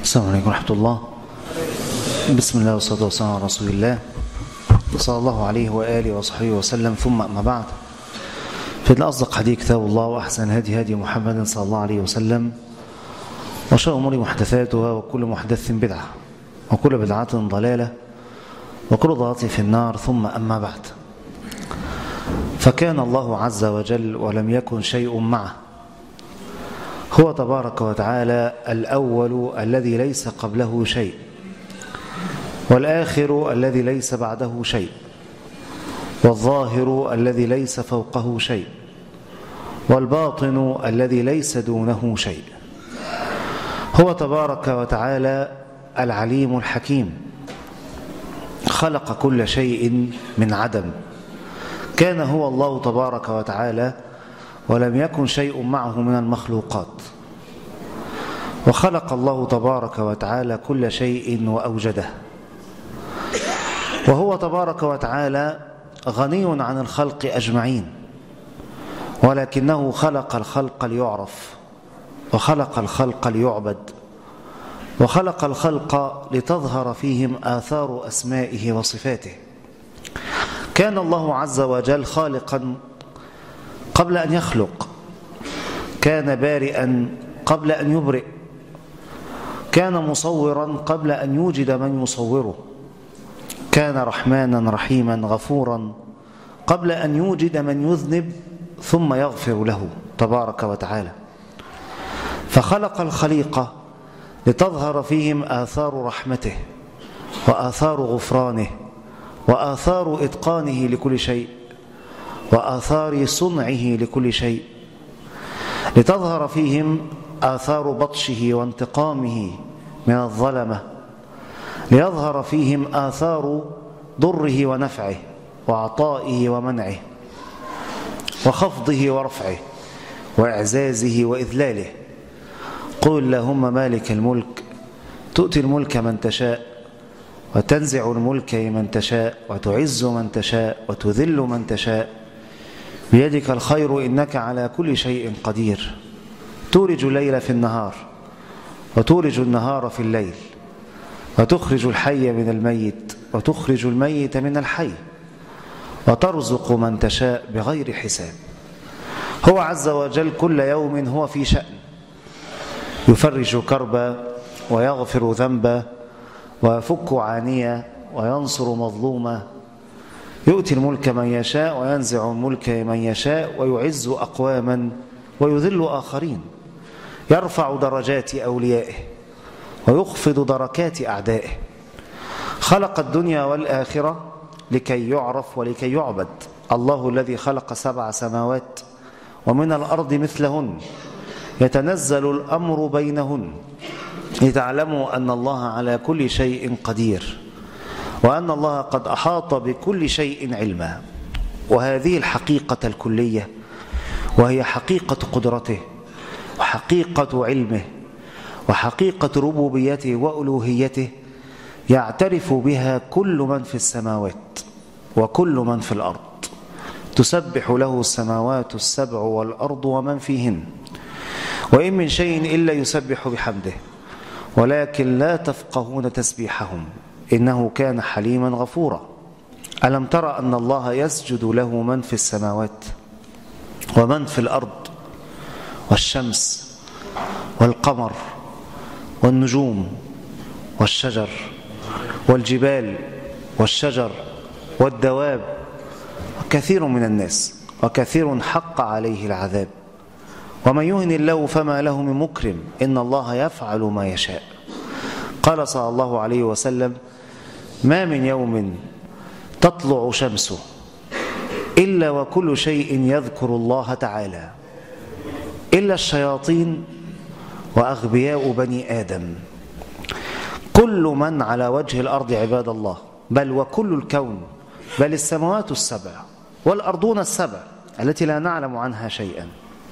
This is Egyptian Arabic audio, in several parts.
السلام عليكم ورحمة الله بسم الله والصلاة والسلام على رسول الله صلى الله عليه وآله وصحبه وسلم ثم أما بعد فإن أصدق حديث كتاب الله وأحسن هدي هدي محمد صلى الله عليه وسلم وشر أمور محدثاتها وكل محدث بدعة وكل بدعة ضلالة وكل ضلالة في النار ثم أما بعد فكان الله عز وجل ولم يكن شيء معه هو تبارك وتعالى الأول الذي ليس قبله شيء والآخر الذي ليس بعده شيء والظاهر الذي ليس فوقه شيء والباطن الذي ليس دونه شيء هو تبارك وتعالى العليم الحكيم خلق كل شيء من عدم كان هو الله تبارك وتعالى ولم يكن شيء معه من المخلوقات وخلق الله تبارك وتعالى كل شيء وأوجده وهو تبارك وتعالى غني عن الخلق أجمعين ولكنه خلق الخلق ليعرف وخلق الخلق ليعبد وخلق الخلق لتظهر فيهم آثار أسمائه وصفاته كان الله عز وجل خالقا قبل أن يخلق كان بارئا قبل أن يبرئ كان مصورا قبل أن يوجد من يصوره كان رحمانا رحيما غفورا قبل أن يوجد من يذنب ثم يغفر له تبارك وتعالى فخلق الخليقة لتظهر فيهم آثار رحمته وآثار غفرانه وآثار إتقانه لكل شيء وآثار صنعه لكل شيء لتظهر فيهم آثار بطشه وانتقامه من الظلمة ليظهر فيهم آثار ضره ونفعه وعطائه ومنعه وخفضه ورفعه وإعزازه وإذلاله قل اللهم مالك الملك تؤتي الملك من تشاء وتنزع الملك من تشاء وتعز من تشاء وتذل من تشاء بيدك الخير إنك على كل شيء قدير تولج الليل في النهار وتولج النهار في الليل وتخرج الحي من الميت وتخرج الميت من الحي وترزق من تشاء بغير حساب هو عز وجل كل يوم هو في شأن يفرج كربا ويغفر ذنبا ويفك عانية وينصر مظلوما يؤتي الملك من يشاء وينزع الملك من يشاء ويعز أقواما ويذل آخرين يرفع درجات أوليائه ويخفض دركات أعدائه خلق الدنيا والآخرة لكي يعرف ولكي يعبد الله الذي خلق سبع سماوات ومن الأرض مثلهن يتنزل الأمر بينهن لتعلموا أن الله على كل شيء قدير وأن الله قد أحاط بكل شيء علما وهذه الحقيقة الكلية وهي حقيقة قدرته وحقيقة علمه وحقيقة ربوبيته وألوهيته يعترف بها كل من في السماوات وكل من في الأرض تسبح له السماوات السبع والأرض ومن فيهن وإن من شيء إلا يسبح بحمده ولكن لا تفقهون تسبيحهم إنه كان حليما غفورا ألم ترى أن الله يسجد له من في السماوات ومن في الأرض والشمس والقمر والنجوم والشجر والجبال والشجر والدواب وكثير من الناس وكثير حق عليه العذاب ومن يهن الله فما له من مكرم إن الله يفعل ما يشاء قال صلى الله عليه وسلم ما من يوم تطلع شمسه إلا وكل شيء يذكر الله تعالى إلا الشياطين وأغبياء بني آدم كل من على وجه الأرض عباد الله بل وكل الكون بل السماوات السبع والأرضون السبع التي لا نعلم عنها شيئا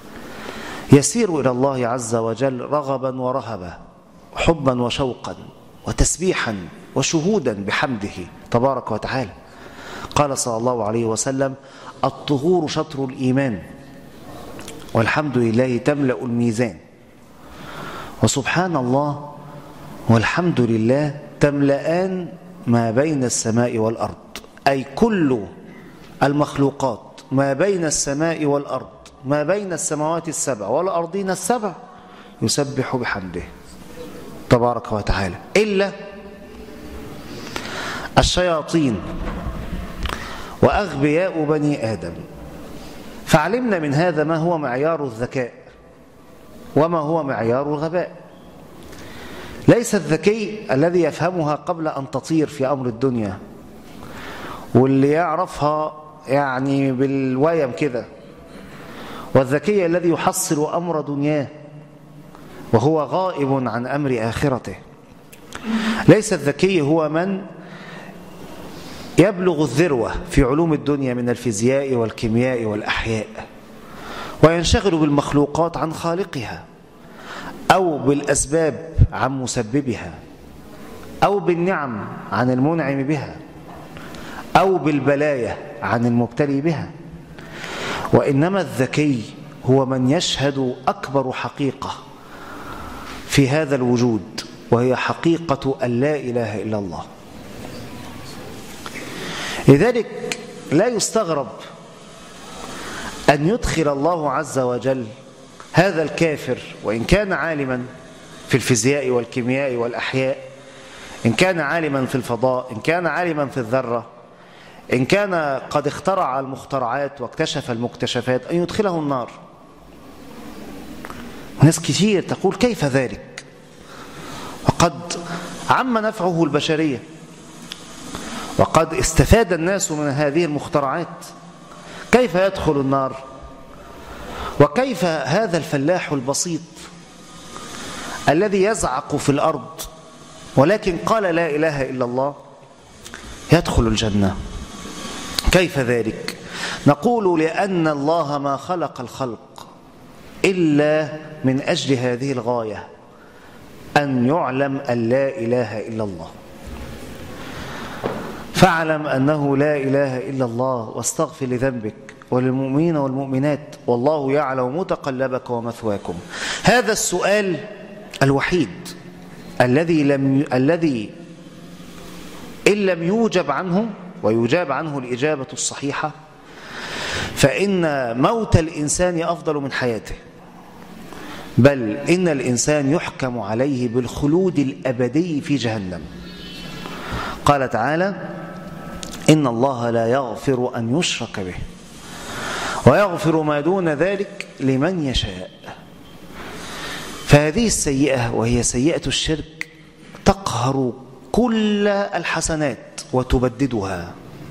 يسير إلى الله عز وجل رغبا ورهبا حبا وشوقا وتسبيحا وشهودا بحمده تبارك وتعالى قال صلى الله عليه وسلم الطهور شطر الإيمان والحمد لله تملأ الميزان وسبحان الله والحمد لله تملأان ما بين السماء والأرض أي كل المخلوقات ما بين السماء والأرض ما بين السماوات السبع والأرضين السبع يسبح بحمده تبارك وتعالى إلا الشياطين وأغبياء بني آدم فعلمنا من هذا ما هو معيار الذكاء وما هو معيار الغباء ليس الذكي الذي يفهمها قبل أن تطير في أمر الدنيا واللي يعرفها يعني بالويم كده والذكي الذي يحصل أمر دنياه وهو غائب عن أمر آخرته ليس الذكي هو من يبلغ الذروة في علوم الدنيا من الفيزياء والكيمياء والأحياء وينشغل بالمخلوقات عن خالقها أو بالأسباب عن مسببها أو بالنعم عن المنعم بها أو بالبلايا عن المبتلي بها وإنما الذكي هو من يشهد أكبر حقيقة في هذا الوجود وهي حقيقة أن لا إله إلا الله لذلك لا يستغرب أن يدخل الله عز وجل هذا الكافر وإن كان عالما في الفيزياء والكيمياء والأحياء إن كان عالما في الفضاء إن كان عالما في الذرة إن كان قد اخترع المخترعات واكتشف المكتشفات أن يدخله النار ناس كثير تقول كيف ذلك وقد عم نفعه البشرية وقد استفاد الناس من هذه المخترعات كيف يدخل النار وكيف هذا الفلاح البسيط الذي يزعق في الأرض ولكن قال لا إله إلا الله يدخل الجنة كيف ذلك نقول لأن الله ما خلق الخلق إلا من أجل هذه الغاية أن يعلم أن لا إله إلا الله فاعلم أنه لا إله إلا الله واستغفر لذنبك وللمؤمنين والمؤمنات والله يعلم متقلبك ومثواكم هذا السؤال الوحيد الذي لم الذي إن لم يوجب عنه ويجاب عنه الإجابة الصحيحة فإن موت الإنسان أفضل من حياته بل إن الإنسان يحكم عليه بالخلود الأبدي في جهنم قال تعالى إن الله لا يغفر أن يشرك به ويغفر ما دون ذلك لمن يشاء فهذه السيئة وهي سيئة الشرك تقهر كل الحسنات وتبددها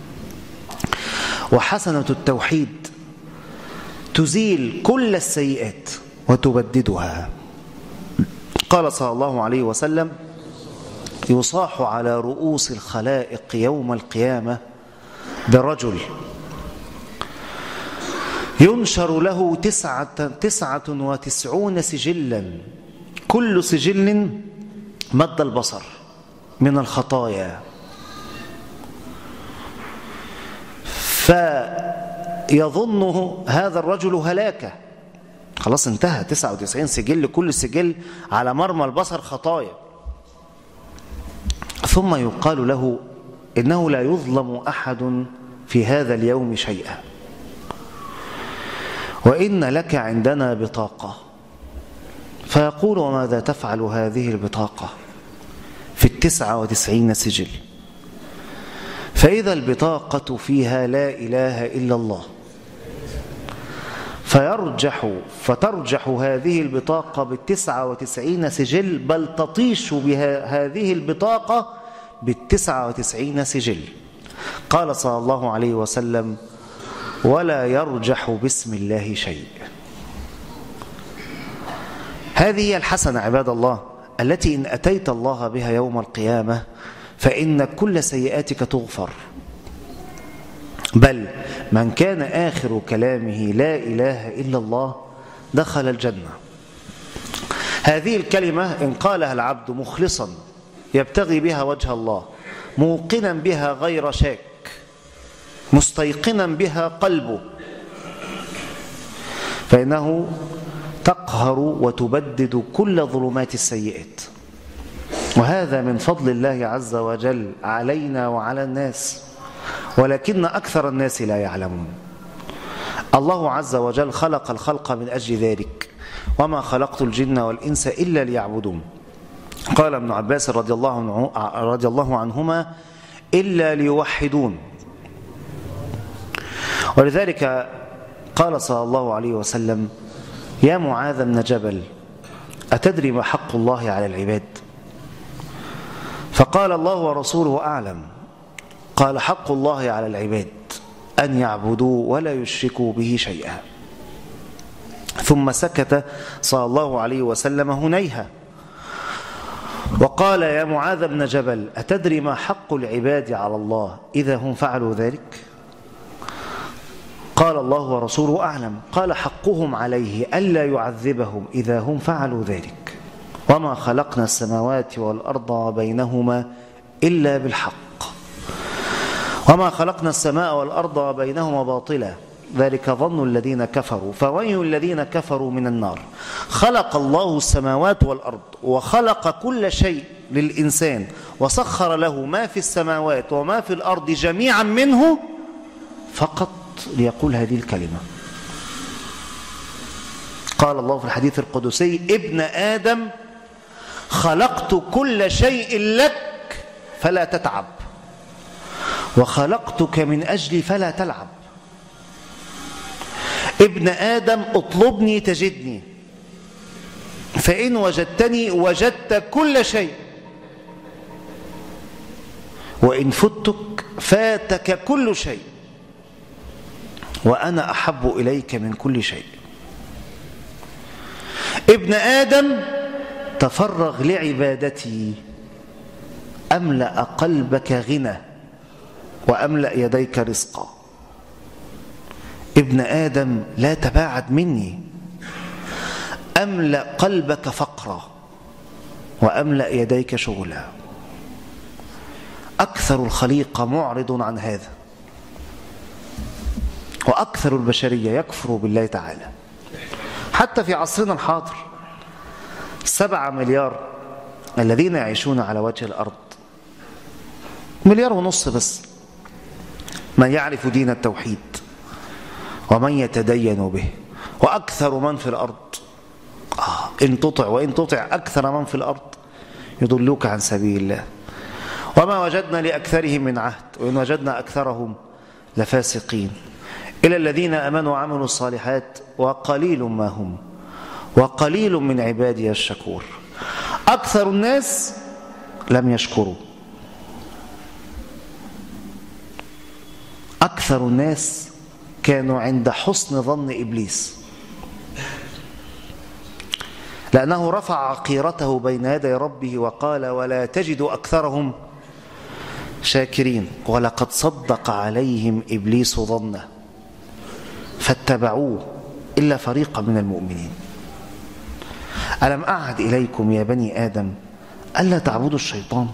وحسنة التوحيد تزيل كل السيئات وتبددها قال صلى الله عليه وسلم يصاح على رؤوس الخلائق يوم القيامة برجل ينشر له تسعة, تسعة وتسعون سجلا كل سجل مد البصر من الخطايا فيظنه هذا الرجل هلاكه خلاص انتهى 99 سجل كل سجل على مرمى البصر خطايا ثم يقال له إنه لا يظلم أحد في هذا اليوم شيئا وإن لك عندنا بطاقة فيقول وماذا تفعل هذه البطاقة في التسعة وتسعين سجل فإذا البطاقة فيها لا إله إلا الله فيرجح فترجح هذه البطاقة بالتسعة وتسعين سجل بل تطيش بها هذه البطاقة بالتسعة وتسعين سجل قال صلى الله عليه وسلم ولا يرجح باسم الله شيء هذه هي الحسنة عباد الله التي إن أتيت الله بها يوم القيامة فإن كل سيئاتك تغفر بل من كان آخر كلامه لا إله إلا الله دخل الجنة هذه الكلمة إن قالها العبد مخلصا يبتغي بها وجه الله موقنا بها غير شاك مستيقنا بها قلبه فإنه تقهر وتبدد كل ظلمات السيئات وهذا من فضل الله عز وجل علينا وعلى الناس ولكن أكثر الناس لا يعلمون الله عز وجل خلق الخلق من أجل ذلك وما خلقت الجن والإنس إلا ليعبدون قال ابن عباس رضي الله, عنه رضي الله عنهما إلا ليوحدون ولذلك قال صلى الله عليه وسلم يا معاذ بن جبل أتدري ما حق الله على العباد فقال الله ورسوله أعلم قال حق الله على العباد أن يعبدوا ولا يشركوا به شيئا ثم سكت صلى الله عليه وسلم هنيها وقال يا معاذ بن جبل أتدري ما حق العباد على الله إذا هم فعلوا ذلك قال الله ورسوله أعلم قال حقهم عليه ألا يعذبهم إذا هم فعلوا ذلك وما خلقنا السماوات والأرض وبينهما إلا بالحق وما خلقنا السماء والأرض وبينهما باطلا ذلك ظن الذين كفروا فويل الذين كفروا من النار خلق الله السماوات والأرض وخلق كل شيء للإنسان وسخر له ما في السماوات وما في الأرض جميعا منه فقط ليقول هذه الكلمة قال الله في الحديث القدسي ابن آدم خلقت كل شيء لك فلا تتعب وخلقتك من أجلي فلا تلعب ابن آدم اطلبني تجدني فإن وجدتني وجدت كل شيء وإن فتك فاتك كل شيء وأنا أحب إليك من كل شيء ابن آدم تفرغ لعبادتي أملأ قلبك غنى وأملأ يديك رزقا ابن آدم لا تباعد مني أملأ قلبك فقرا وأملأ يديك شغلا أكثر الخليقة معرض عن هذا وأكثر البشرية يكفر بالله تعالى حتى في عصرنا الحاضر سبعة مليار الذين يعيشون على وجه الأرض مليار ونص بس من يعرف دين التوحيد ومن يتدين به وأكثر من في الأرض آه إن تطع وإن تطع أكثر من في الأرض يضلوك عن سبيل الله وما وجدنا لأكثرهم من عهد وإن وجدنا أكثرهم لفاسقين إلى الذين أمنوا وعملوا الصالحات وقليل ما هم وقليل من عبادي الشكور أكثر الناس لم يشكروا أكثر الناس كانوا عند حسن ظن إبليس لأنه رفع عقيرته بين يدي ربه وقال ولا تجد أكثرهم شاكرين ولقد صدق عليهم إبليس ظنه فاتبعوه إلا فريقا من المؤمنين ألم أعهد إليكم يا بني آدم ألا تعبدوا الشيطان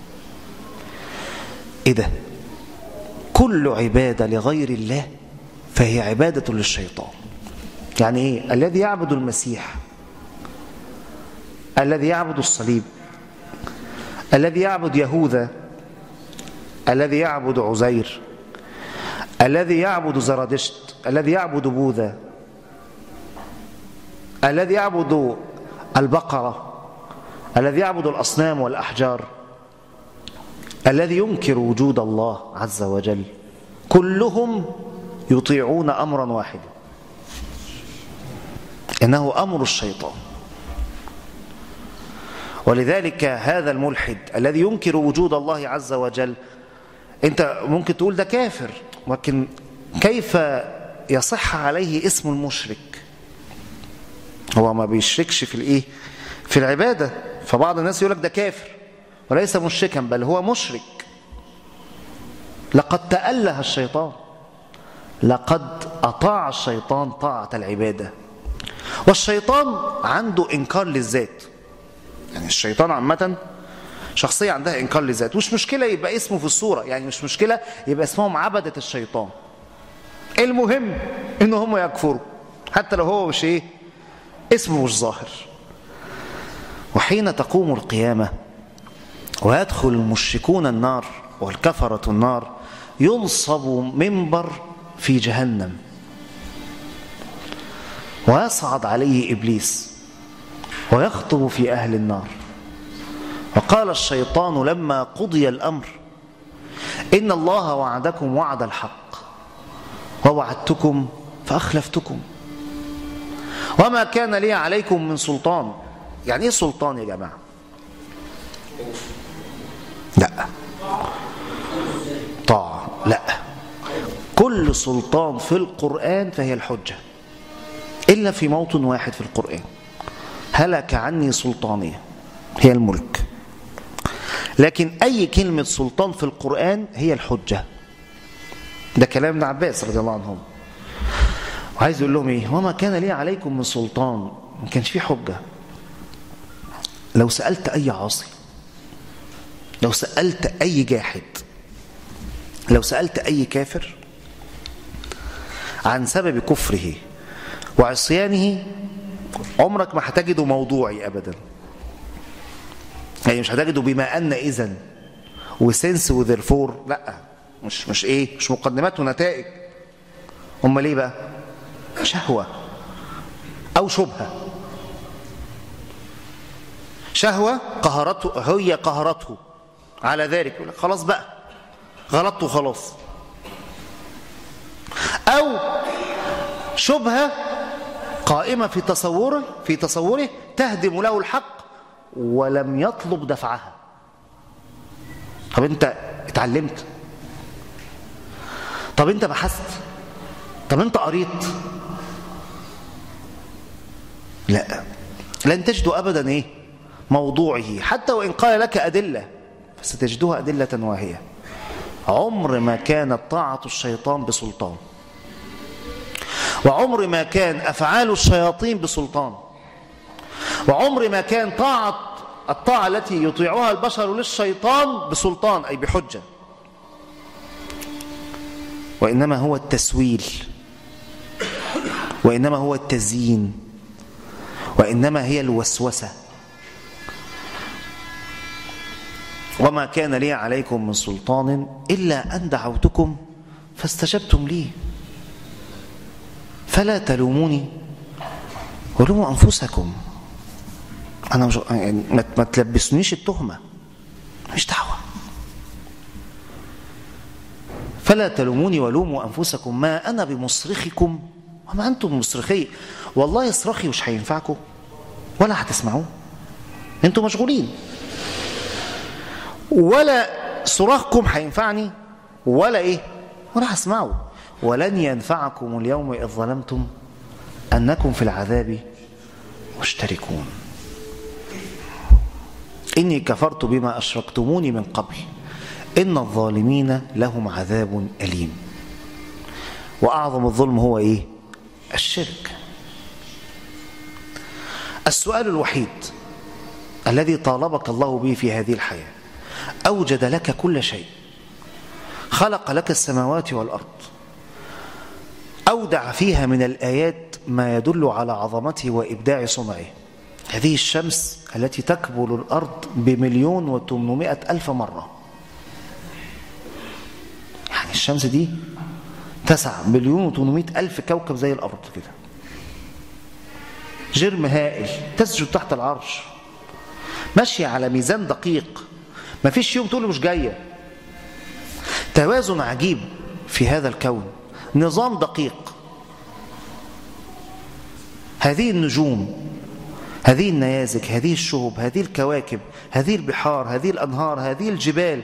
إيه ده كل عبادة لغير الله فهي عبادة للشيطان يعني إيه الذي يعبد المسيح الذي يعبد الصليب الذي يعبد يهوذا الذي يعبد عزير الذي يعبد زرادشت الذي يعبد بوذا الذي يعبد البقرة الذي يعبد الأصنام والأحجار الذي ينكر وجود الله عز وجل كلهم يطيعون أمرا واحدا إنه أمر الشيطان ولذلك هذا الملحد الذي ينكر وجود الله عز وجل أنت ممكن تقول ده كافر لكن كيف يصح عليه اسم المشرك هو ما بيشركش في الايه في العبادة فبعض الناس يقول لك ده كافر وليس مشركا بل هو مشرك لقد تأله الشيطان لقد أطاع الشيطان طاعة العبادة والشيطان عنده إنكار للذات يعني الشيطان عامة شخصية عندها إنكار للذات مش مشكلة يبقى اسمه في الصورة يعني مش مشكلة يبقى اسمهم عبدة الشيطان المهم ان هم يكفروا حتى لو هو مش ايه اسمه مش ظاهر وحين تقوم القيامة ويدخل المشركون النار والكفرة النار ينصب منبر في جهنم ويصعد عليه إبليس ويخطب في أهل النار وقال الشيطان لما قضي الأمر إن الله وعدكم وعد الحق ووعدتكم فأخلفتكم وما كان لي عليكم من سلطان يعني إيه سلطان يا جماعة لا طاعة لا كل سلطان في القرآن فهي الحجة إلا في موطن واحد في القرآن هلك عني سلطانية هي الملك لكن أي كلمة سلطان في القرآن هي الحجة ده كلام ابن عباس رضي الله عنهم وعايز يقول لهم ايه وما كان لي عليكم من سلطان ما كانش في حجة لو سألت أي عاصي لو سألت أي جاحد لو سألت أي كافر عن سبب كفره وعصيانه عمرك ما هتجده موضوعي أبدا يعني مش هتجده بما أن إذن وسنس وذرفور لا مش مش إيه مش مقدمات ونتائج أمال ليه بقى شهوة أو شبهة شهوة قهرته هي قهرته على ذلك يقول لك خلاص بقى غلطت خلاص أو شبهة قائمة في تصوره في تصوره تهدم له الحق ولم يطلب دفعها طب انت اتعلمت طب انت بحثت طب انت قريت لا لن تجد ابدا ايه موضوعه حتى وان قال لك ادله فستجدها ادله واهيه عمر ما كانت طاعه الشيطان بسلطان وعمر ما كان افعال الشياطين بسلطان وعمر ما كان طاعه الطاعه التي يطيعها البشر للشيطان بسلطان اي بحجه وانما هو التسويل وانما هو التزيين وانما هي الوسوسه وما كان لي عليكم من سلطان الا ان دعوتكم فاستجبتم لي فلا تلوموني ولوموا انفسكم انا مش يعني ما تلبسنيش التهمه مش دعوه فلا تلوموني ولوموا انفسكم ما انا بمصرخكم وما انتم بمصرخي والله صراخي مش هينفعكم ولا هتسمعوه انتم مشغولين ولا صراخكم هينفعني ولا ايه ولا هسمعه ولن ينفعكم اليوم اذ ظلمتم انكم في العذاب مشتركون اني كفرت بما اشركتموني من قبل ان الظالمين لهم عذاب اليم واعظم الظلم هو ايه الشرك السؤال الوحيد الذي طالبك الله به في هذه الحياه اوجد لك كل شيء خلق لك السماوات والارض اودع فيها من الايات ما يدل على عظمته وابداع صنعه هذه الشمس التي تكبل الارض بمليون وثمانمائه الف مره يعني الشمس دي تسع مليون وثمانمائه الف كوكب زي الارض كده جرم هائل تسجد تحت العرش ماشيه على ميزان دقيق ما فيش يوم تقول له مش جايه توازن عجيب في هذا الكون نظام دقيق هذه النجوم هذه النيازك هذه الشهب هذه الكواكب هذه البحار هذه الأنهار هذه الجبال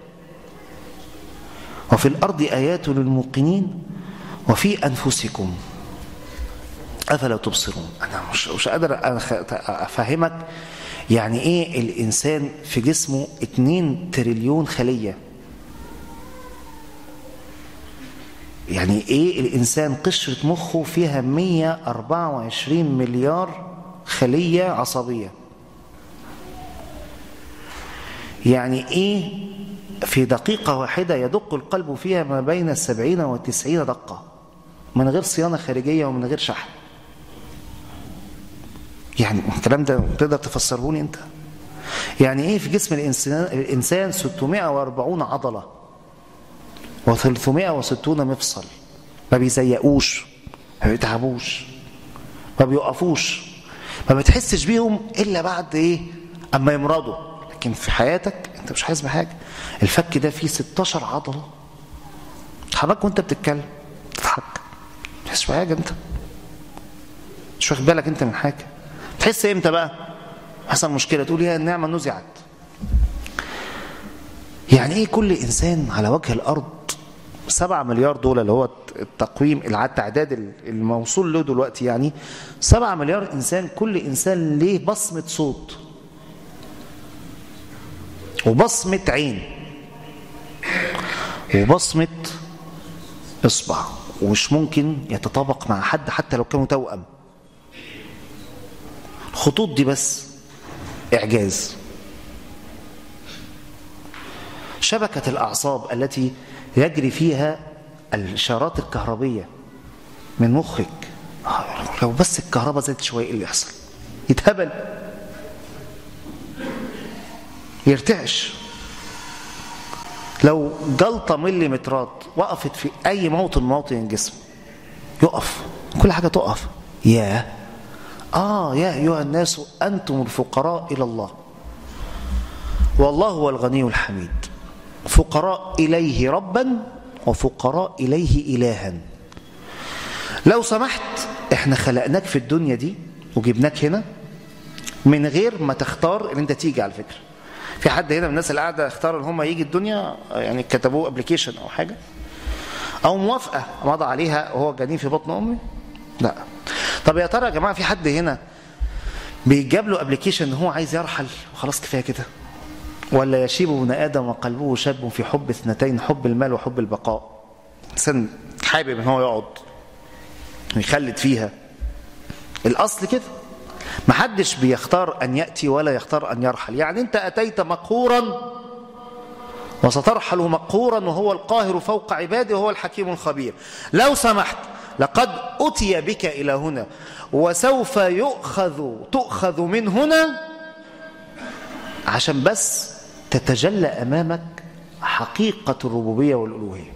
وفي الأرض آيات للموقنين وفي أنفسكم أفلا تبصرون أنا مش, مش قادر أفهمك يعني إيه الإنسان في جسمه 2 تريليون خلية يعني إيه الإنسان قشرة مخه فيها 124 مليار خلية عصبية يعني إيه في دقيقة واحدة يدق القلب فيها ما بين السبعين والتسعين دقة من غير صيانة خارجية ومن غير شحن يعني الكلام ده تقدر تفسره لي انت يعني ايه في جسم الانسان الانسان 640 عضله و360 مفصل ما بيزيقوش ما بيتعبوش ما بيوقفوش ما بتحسش بيهم الا بعد ايه اما يمرضوا لكن في حياتك انت مش حاسس بحاجه الفك ده فيه 16 عضله تحرك وانت بتتكلم تضحك ما تحسش بحاجه انت مش واخد بالك انت من حاجه تحس امتى بقى حصل مشكله تقول يا النعمه نزعت يعني ايه كل انسان على وجه الارض 7 مليار دولار اللي هو التقويم التعداد الموصول له دلوقتي يعني 7 مليار انسان كل انسان ليه بصمه صوت وبصمه عين وبصمه اصبع ومش ممكن يتطابق مع حد حتى لو كانوا توأم الخطوط دي بس إعجاز شبكة الأعصاب التي يجري فيها الإشارات الكهربية من مخك لو بس الكهرباء زادت شوية إيه اللي يحصل يتهبل يرتعش لو جلطة مليمترات وقفت في أي موطن موطن الجسم يقف كل حاجة تقف ياه آه يا أيها الناس أنتم الفقراء إلى الله والله هو الغني الحميد فقراء إليه ربا وفقراء إليه إلها لو سمحت احنا خلقناك في الدنيا دي وجبناك هنا من غير ما تختار ان انت تيجي على فكره في حد هنا من الناس اللي قاعده اختار ان هم يجي الدنيا يعني كتبوه ابلكيشن او حاجه او موافقه مضى عليها وهو جنين في بطن امي لا طب يا ترى يا جماعه في حد هنا بيجاب له ابلكيشن ان هو عايز يرحل وخلاص كفايه كده ولا يشيب ابن ادم وقلبه شاب في حب اثنتين حب المال وحب البقاء انسان حابب ان هو يقعد ويخلد فيها الاصل كده محدش بيختار ان ياتي ولا يختار ان يرحل يعني انت اتيت مقهورا وسترحل مقهورا وهو القاهر فوق عباده وهو الحكيم الخبير لو سمحت لقد أتي بك إلى هنا وسوف يؤخذ تؤخذ من هنا عشان بس تتجلى أمامك حقيقة الربوبية والألوهية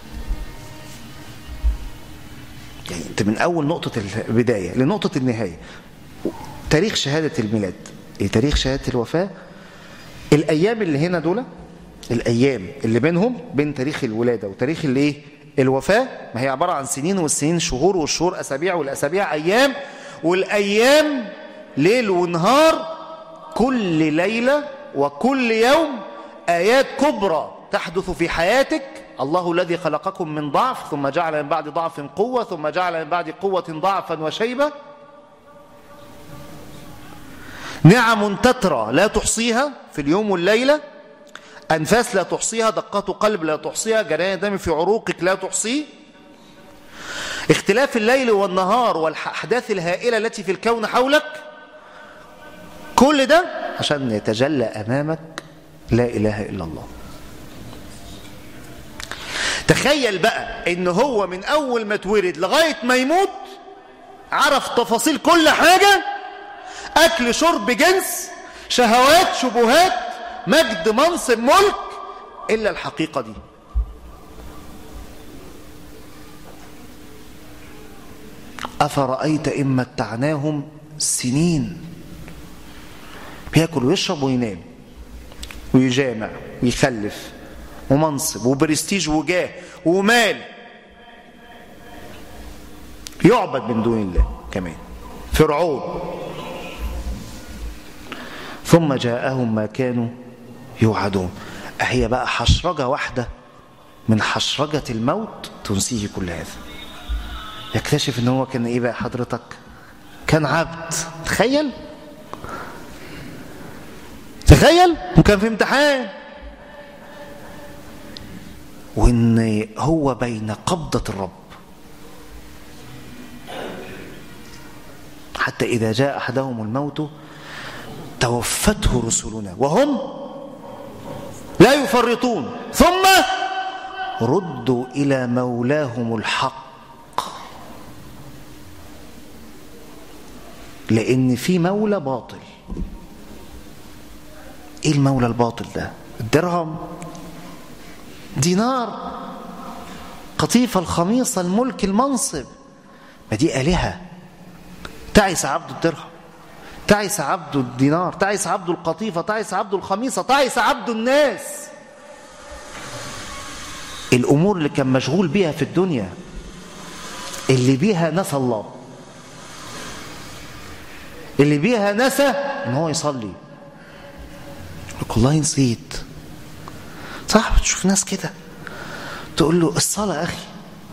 يعني أنت من أول نقطة البداية لنقطة النهاية تاريخ شهادة الميلاد إيه تاريخ شهادة الوفاة الأيام اللي هنا دول الأيام اللي بينهم بين تاريخ الولادة وتاريخ الايه الوفاة ما هي عبارة عن سنين والسنين شهور والشهور أسابيع والأسابيع أيام والأيام ليل ونهار كل ليلة وكل يوم آيات كبرى تحدث في حياتك الله الذي خلقكم من ضعف ثم جعل من بعد ضعف قوة ثم جعل من بعد قوة ضعفا وشيبة نعم تترى لا تحصيها في اليوم والليلة أنفاس لا تحصيها دقات قلب لا تحصيها جريان دم في عروقك لا تحصيه اختلاف الليل والنهار والأحداث الهائلة التي في الكون حولك كل ده عشان يتجلى أمامك لا إله إلا الله تخيل بقى ان هو من اول ما اتولد لغايه ما يموت عرف تفاصيل كل حاجه اكل شرب جنس شهوات شبهات مجد منصب ملك الا الحقيقه دي افرايت ان متعناهم سنين بياكل ويشرب وينام ويجامع ويخلف ومنصب وبرستيج وجاه ومال يعبد من دون الله كمان فرعون ثم جاءهم ما كانوا يوعدون هي بقى حشرجة واحدة من حشرجة الموت تنسيه كل هذا يكتشف ان هو كان ايه بقى حضرتك كان عبد تخيل تخيل وكان في امتحان وان هو بين قبضة الرب حتى إذا جاء أحدهم الموت توفته رسلنا وهم لا يفرطون ثم ردوا إلى مولاهم الحق لأن في مولى باطل ايه المولى الباطل ده الدرهم دينار قطيفة الخميصة الملك المنصب ما دي آلهة تعس عبد الدرهم تعس عبد الدينار تعس عبد القطيفة تعس عبد الخميصة تعس عبد الناس الأمور اللي كان مشغول بيها في الدنيا اللي بيها نسى الله اللي بيها نسى ان هو يصلي لك والله نسيت صح بتشوف ناس كده تقول له الصلاة يا أخي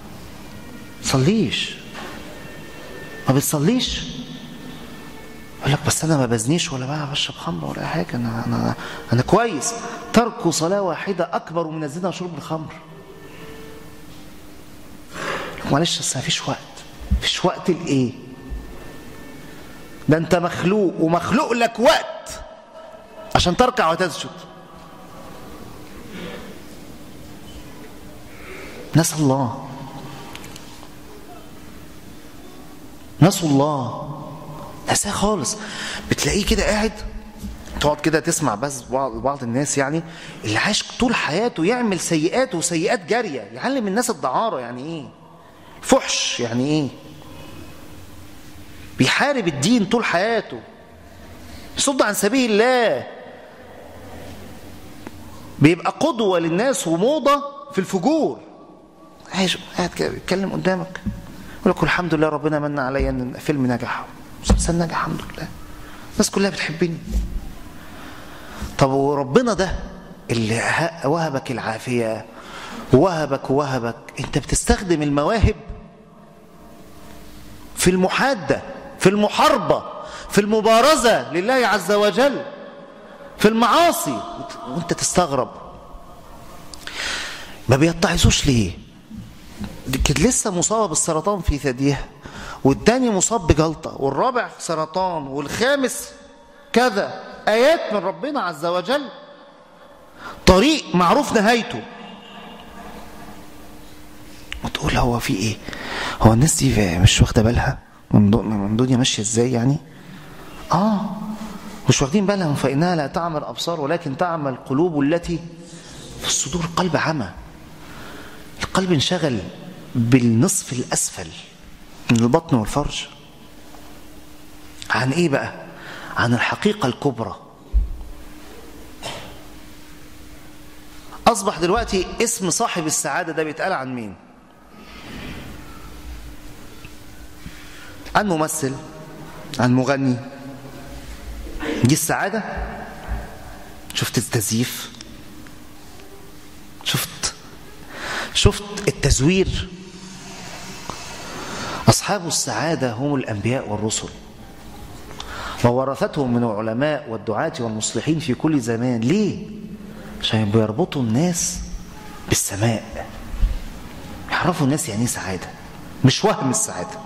صليش ما بتصليش يقول لك بس أنا ما بزنيش ولا بقى بشرب خمر ولا حاجة أنا, أنا, أنا كويس ترك صلاة واحدة أكبر من الزنا وشرب الخمر معلش بس ما فيش وقت فيش وقت لإيه ده أنت مخلوق ومخلوق لك وقت عشان تركع وتسجد نسى الله نسوا الله نساه خالص بتلاقيه كده قاعد تقعد كده تسمع بس بعض, بعض الناس يعني اللي عاش طول حياته يعمل سيئات وسيئات جاريه يعلم الناس الدعاره يعني ايه فحش يعني ايه بيحارب الدين طول حياته يصد عن سبيل الله بيبقى قدوة للناس وموضة في الفجور عايش قاعد كده بيتكلم قدامك يقول لك الحمد لله ربنا من عليا ان فيلم نجح مسلسل نجح الحمد لله الناس كلها بتحبني طب وربنا ده اللي وهبك العافية وهبك وهبك انت بتستخدم المواهب في المحادة في المحاربة في المبارزة لله عز وجل في المعاصي وانت تستغرب ما بيتعظوش ليه كانت لسه مصابة بالسرطان في ثديها والتاني مصاب بجلطة والرابع سرطان والخامس كذا آيات من ربنا عز وجل طريق معروف نهايته وتقول هو في ايه هو الناس دي مش واخده بالها من الدنيا ماشيه ازاي يعني اه مش واخدين بالهم فانها لا تعمل ابصار ولكن تعمل القلوب التي في الصدور قلب عمى القلب انشغل بالنصف الاسفل من البطن والفرج عن ايه بقى عن الحقيقه الكبرى اصبح دلوقتي اسم صاحب السعاده ده بيتقال عن مين عن ممثل عن مغني دي السعادة شفت التزييف شفت شفت التزوير أصحاب السعادة هم الأنبياء والرسل وورثتهم من العلماء والدعاة والمصلحين في كل زمان ليه؟ عشان بيربطوا الناس بالسماء يعرفوا الناس يعني سعادة مش وهم السعادة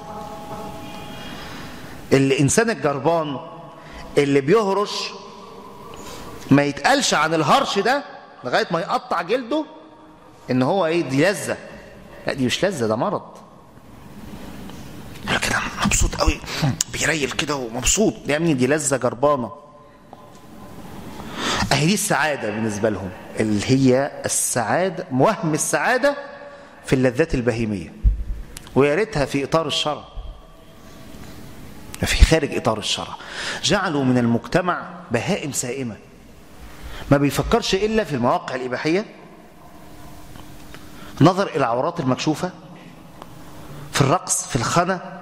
الإنسان الجربان اللي بيهرش ما يتقالش عن الهرش ده لغاية ما يقطع جلده ان هو ايه دي لذة لا دي مش لذة ده مرض كده مبسوط قوي بيريل كده ومبسوط يا ابني دي لذة جربانة اهي دي السعادة بالنسبة لهم اللي هي السعادة وهم السعادة في اللذات البهيمية ويا ريتها في إطار الشرع في خارج إطار الشرع جعلوا من المجتمع بهائم سائمة ما بيفكرش إلا في المواقع الإباحية نظر إلى العورات المكشوفة في الرقص في الخنا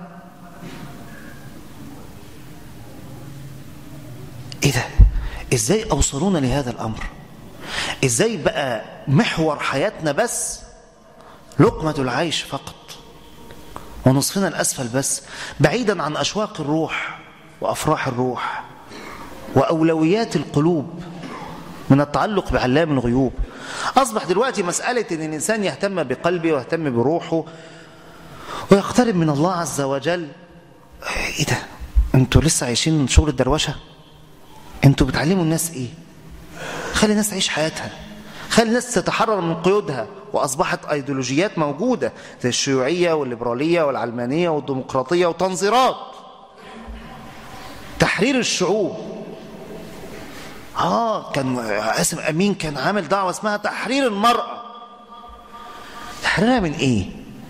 إيه ده إزاي أوصلونا لهذا الأمر إزاي بقى محور حياتنا بس لقمة العيش فقط ونصفنا الأسفل بس بعيدا عن أشواق الروح وأفراح الروح وأولويات القلوب من التعلق بعلام الغيوب أصبح دلوقتي مسألة أن الإنسان يهتم بقلبه ويهتم بروحه ويقترب من الله عز وجل إيه ده أنتوا لسه عايشين شغل الدروشة أنتوا بتعلموا الناس إيه خلي الناس تعيش حياتها خلي الناس تتحرر من قيودها وأصبحت أيديولوجيات موجودة زي الشيوعية والليبرالية والعلمانية والديمقراطية وتنظيرات تحرير الشعوب اه كان قاسم امين كان عامل دعوه اسمها تحرير المراه تحريرها من ايه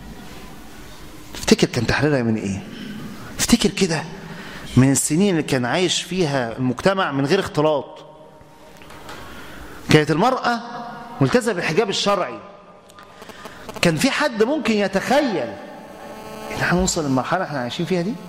افتكر كان تحريرها من ايه افتكر كده من السنين اللي كان عايش فيها المجتمع من غير اختلاط كانت المرأة ملتزمة بالحجاب الشرعي كان في حد ممكن يتخيل ان احنا نوصل للمرحلة احنا عايشين فيها دي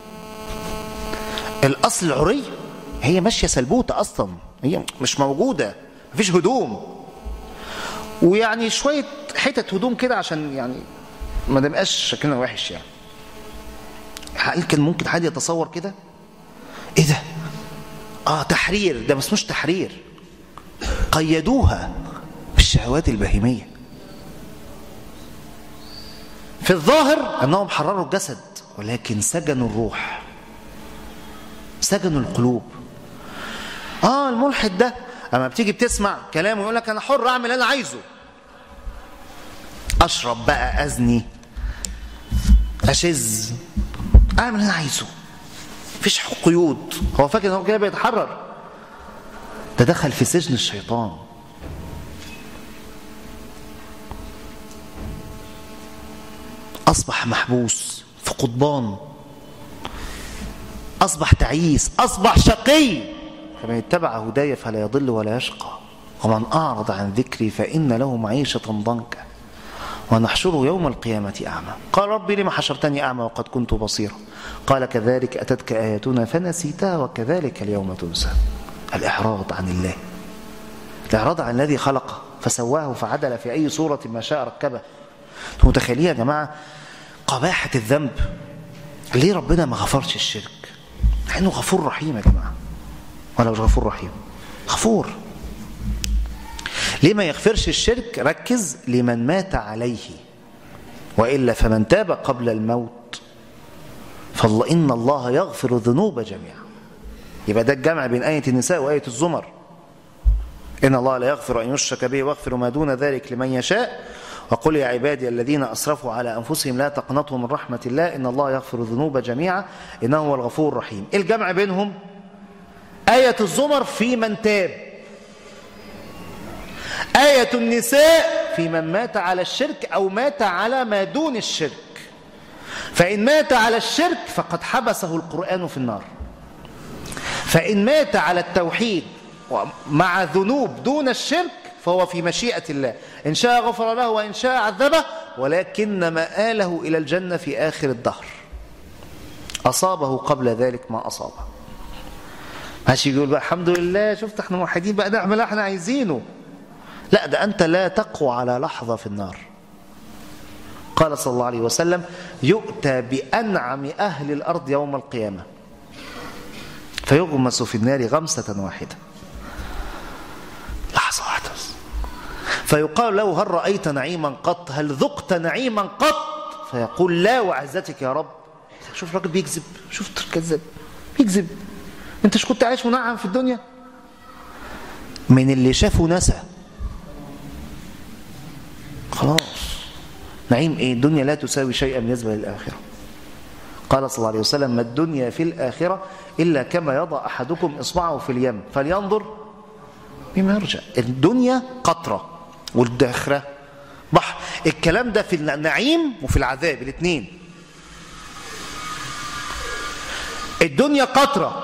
الاصل العري هي ماشية سلبوتة اصلا هي مش موجودة مفيش هدوم ويعني شوية حتت هدوم كده عشان يعني ما نبقاش شكلنا وحش يعني هل كان ممكن حد يتصور كده ايه ده اه تحرير ده ما اسموش تحرير قيدوها بالشهوات البهيميه في الظاهر انهم حرروا الجسد ولكن سجنوا الروح سجنوا القلوب اه الملحد ده اما بتيجي بتسمع كلامه يقول لك انا حر اعمل اللي انا عايزه اشرب بقى ازني اشز اعمل اللي انا عايزه مفيش قيود هو فاكر ان هو كده بيتحرر ده دخل في سجن الشيطان اصبح محبوس في قضبان اصبح تعيس اصبح شقي فمن اتبع هداي فلا يضل ولا يشقى ومن اعرض عن ذكري فان له معيشه ضنكا ونحشره يوم القيامة أعمى قال ربي لما حشرتني أعمى وقد كنت بصيرا قال كذلك أتتك آياتنا فنسيتها وكذلك اليوم تنسى الإعراض عن الله الإعراض عن الذي خلقه فسواه فعدل في أي صورة ما شاء ركبه متخيلين يا جماعة قباحة الذنب ليه ربنا ما غفرش الشرك لأنه غفور رحيم يا جماعة ولا مش غفور رحيم غفور ليه ما يغفرش الشرك ركز لمن مات عليه وإلا فمن تاب قبل الموت فالله إن الله يغفر الذنوب جميعا يبقى ده الجمع بين آية النساء وآية الزمر إن الله لا يغفر أن يشرك به ويغفر ما دون ذلك لمن يشاء وقل يا عبادي الذين أسرفوا على أنفسهم لا تقنطوا من رحمة الله إن الله يغفر الذنوب جميعا إنه هو الغفور الرحيم الجمع بينهم آية الزمر في من تاب آية النساء في من مات على الشرك أو مات على ما دون الشرك فإن مات على الشرك فقد حبسه القرآن في النار فإن مات على التوحيد مع ذنوب دون الشرك فهو في مشيئة الله إن شاء غفر له وإن شاء عذبه ولكن مآله إلى الجنة في آخر الدهر أصابه قبل ذلك ما أصابه ماشي يقول بقى الحمد لله شفت احنا موحدين بقى نعمل اللي احنا عايزينه لا ده أنت لا تقوى على لحظة في النار قال صلى الله عليه وسلم يؤتى بأنعم أهل الأرض يوم القيامة فيغمس في النار غمسة واحدة لحظة واحدة فيقال له هل رأيت نعيما قط هل ذقت نعيما قط فيقول لا وعزتك يا رب شوف الراجل بيكذب شوف كذاب بيكذب انت مش كنت عايش منعم في الدنيا من اللي شافه نسى خلاص نعيم ايه الدنيا لا تساوي شيئا بالنسبه للاخره قال صلى الله عليه وسلم ما الدنيا في الاخره الا كما يضع احدكم اصبعه في اليم فلينظر بما يرجع الدنيا قطره والاخره بحر الكلام ده في النعيم وفي العذاب الاثنين الدنيا قطره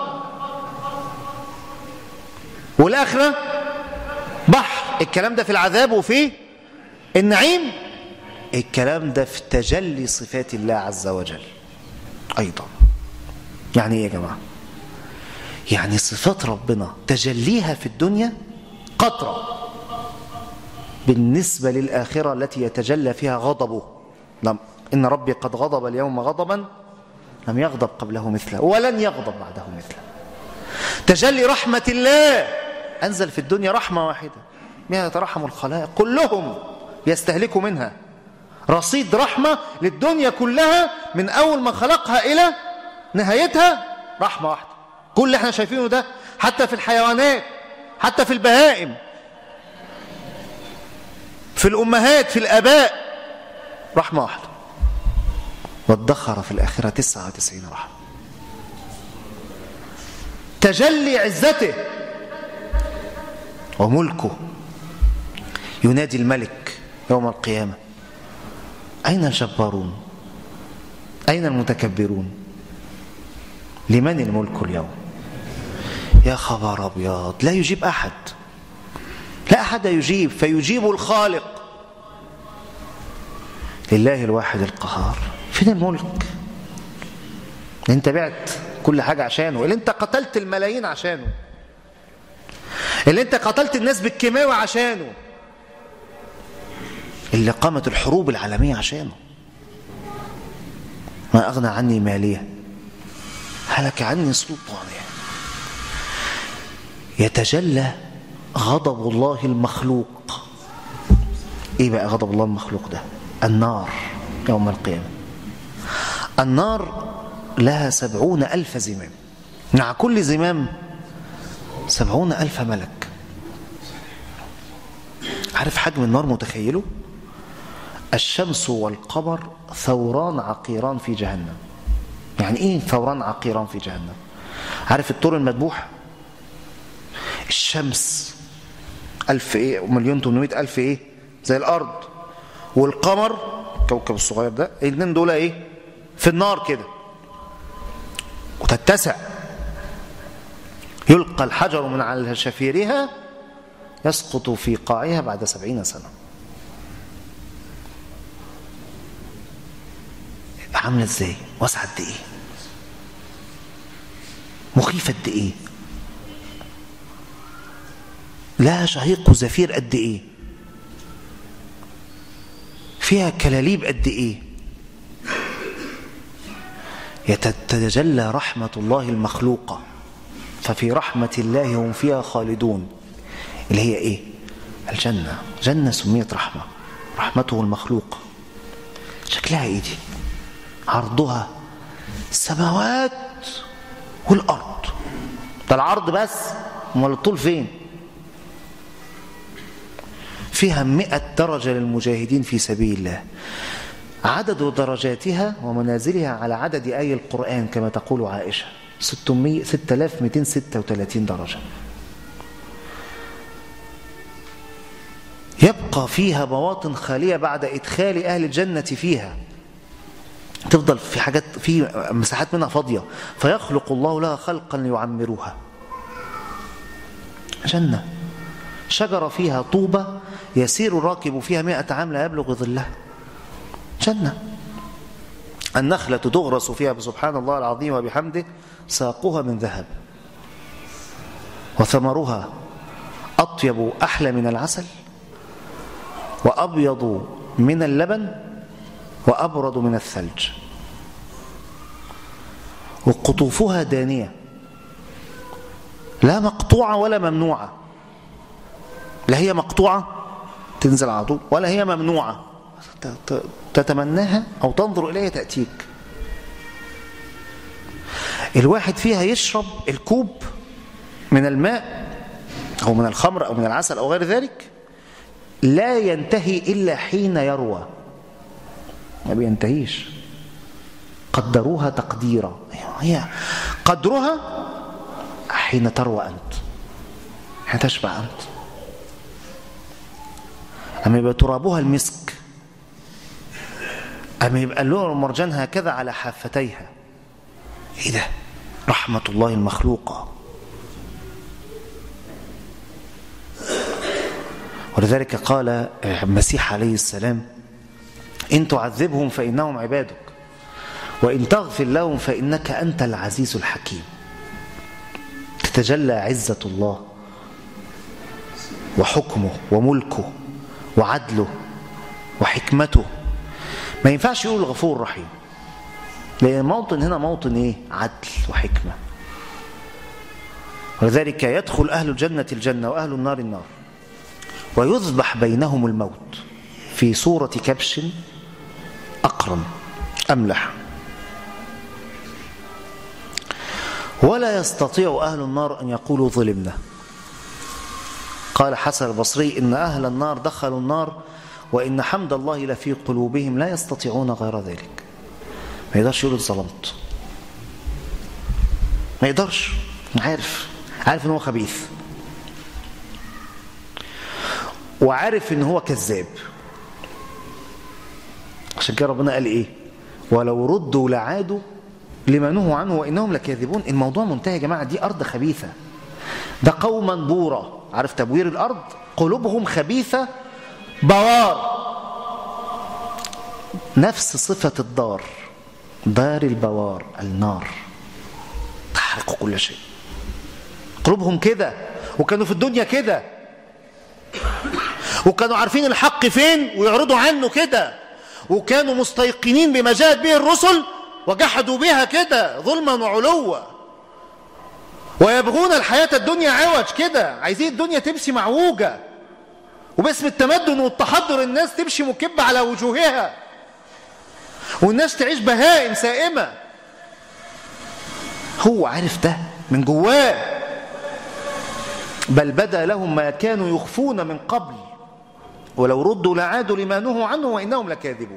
والاخره بحر الكلام ده في العذاب وفي النعيم الكلام ده في تجلي صفات الله عز وجل أيضا يعني إيه يا جماعة يعني صفات ربنا تجليها في الدنيا قطرة بالنسبة للآخرة التي يتجلى فيها غضبه لم إن ربي قد غضب اليوم غضبا لم يغضب قبله مثله ولن يغضب بعده مثله تجلي رحمة الله أنزل في الدنيا رحمة واحدة بها يترحم الخلائق كلهم يستهلكوا منها رصيد رحمة للدنيا كلها من أول ما خلقها إلى نهايتها رحمة واحدة كل اللي احنا شايفينه ده حتى في الحيوانات حتى في البهائم في الأمهات في الآباء رحمة واحدة وادخر في الآخرة تسعة وتسعين رحمة تجلي عزته وملكه ينادي الملك يوم القيامة أين الجبارون أين المتكبرون لمن الملك اليوم يا خبر أبيض لا يجيب أحد لا أحد يجيب فيجيب الخالق لله الواحد القهار فين الملك انت بعت كل حاجة عشانه اللي انت قتلت الملايين عشانه اللي انت قتلت الناس بالكيماوي عشانه اللي قامت الحروب العالمية عشانه ما أغنى عني مالية هلك عني سلطاني يتجلى غضب الله المخلوق ايه بقى غضب الله المخلوق ده النار يوم القيامة النار لها سبعون ألف زمام مع كل زمام سبعون ألف ملك عارف حجم النار متخيله الشمس والقمر ثوران عقيران في جهنم يعني ايه ثوران عقيران في جهنم عارف الطور المذبوح الشمس ألف إيه ومليون تمنمية ألف إيه زي الأرض والقمر الكوكب الصغير ده الاثنين دول إيه في النار كده وتتسع يلقى الحجر من على شفيرها يسقط في قاعها بعد سبعين سنة عاملة ازاي واسعة قد ايه مخيفة قد ايه لها شهيق وزفير قد ايه فيها كلاليب قد ايه يتجلى رحمة الله المخلوقة ففي رحمة الله هم فيها خالدون اللي هي ايه الجنة جنة سميت رحمة رحمته المخلوقة شكلها ايه دي عرضها السماوات والأرض ده العرض بس امال الطول فين فيها مئة درجة للمجاهدين في سبيل الله عدد درجاتها ومنازلها على عدد آي القرآن كما تقول عائشة 600 6236 درجة يبقى فيها مواطن خالية بعد إدخال أهل الجنة فيها تفضل في حاجات في مساحات منها فاضية فيخلق الله لها خلقا ليعمروها جنة شجرة فيها طوبة يسير الراكب فيها مئة عام لا يبلغ ظلها جنة النخلة تغرس فيها سبحان الله العظيم وبحمده ساقها من ذهب وثمرها أطيب أحلى من العسل وأبيض من اللبن وأبرد من الثلج وقطوفها دانية لا مقطوعة ولا ممنوعة لا هي مقطوعة تنزل على طول ولا هي ممنوعة تتمناها أو تنظر إليها تأتيك الواحد فيها يشرب الكوب من الماء أو من الخمر أو من العسل أو غير ذلك لا ينتهي إلا حين يروى ما بينتهيش قدروها تقديرا هي قدرها حين تروى أنت حين تشبع أنت أما يبقى ترابها المسك أما يبقى اللؤلؤ والمرجان هكذا على حافتيها إيه ده رحمة الله المخلوقة ولذلك قال المسيح عليه السلام إن تعذبهم فإنهم عبادك وإن تغفر لهم فإنك أنت العزيز الحكيم تتجلى عزة الله وحكمه وملكه وعدله وحكمته ما ينفعش يقول الغفور الرحيم لأن الموطن هنا موطن إيه؟ عدل وحكمة ولذلك يدخل أهل الجنة الجنة وأهل النار النار ويذبح بينهم الموت في صورة كبش أقرم أملح ولا يستطيع أهل النار أن يقولوا ظلمنا قال حسن البصري إن أهل النار دخلوا النار وإن حمد الله لفي قلوبهم لا يستطيعون غير ذلك ما يقدرش يقول ظلمت ما يقدرش عارف عارف ان هو خبيث وعارف ان هو كذاب عشان كده ربنا قال ايه ولو ردوا لعادوا لما نهوا عنه وانهم لكاذبون الموضوع منتهي يا جماعه دي ارض خبيثه ده قوما بورا عارف تبوير الارض قلوبهم خبيثه بوار نفس صفه الدار دار البوار النار تحرق كل شيء قلوبهم كده وكانوا في الدنيا كده وكانوا عارفين الحق فين ويعرضوا عنه كده وكانوا مستيقنين بما جاءت به الرسل وجحدوا بها كده ظلما وعلوا ويبغون الحياة الدنيا عوج كده عايزين الدنيا تمشي معوجة وباسم التمدن والتحضر الناس تمشي مكبة على وجوهها والناس تعيش بهائم سائمة هو عارف ده من جواه بل بدا لهم ما كانوا يخفون من قبل ولو ردوا لعادوا لما نهوا عنه وإنهم لكاذبون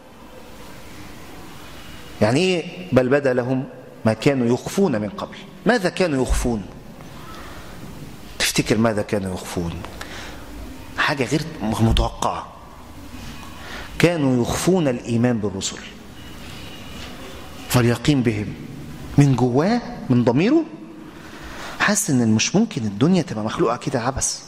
يعني إيه بل بدا لهم ما كانوا يخفون من قبل ماذا كانوا يخفون تفتكر ماذا كانوا يخفون حاجة غير متوقعة كانوا يخفون الإيمان بالرسل فاليقين بهم من جواه من ضميره حاسس ان مش ممكن الدنيا تبقى مخلوقه كده عبث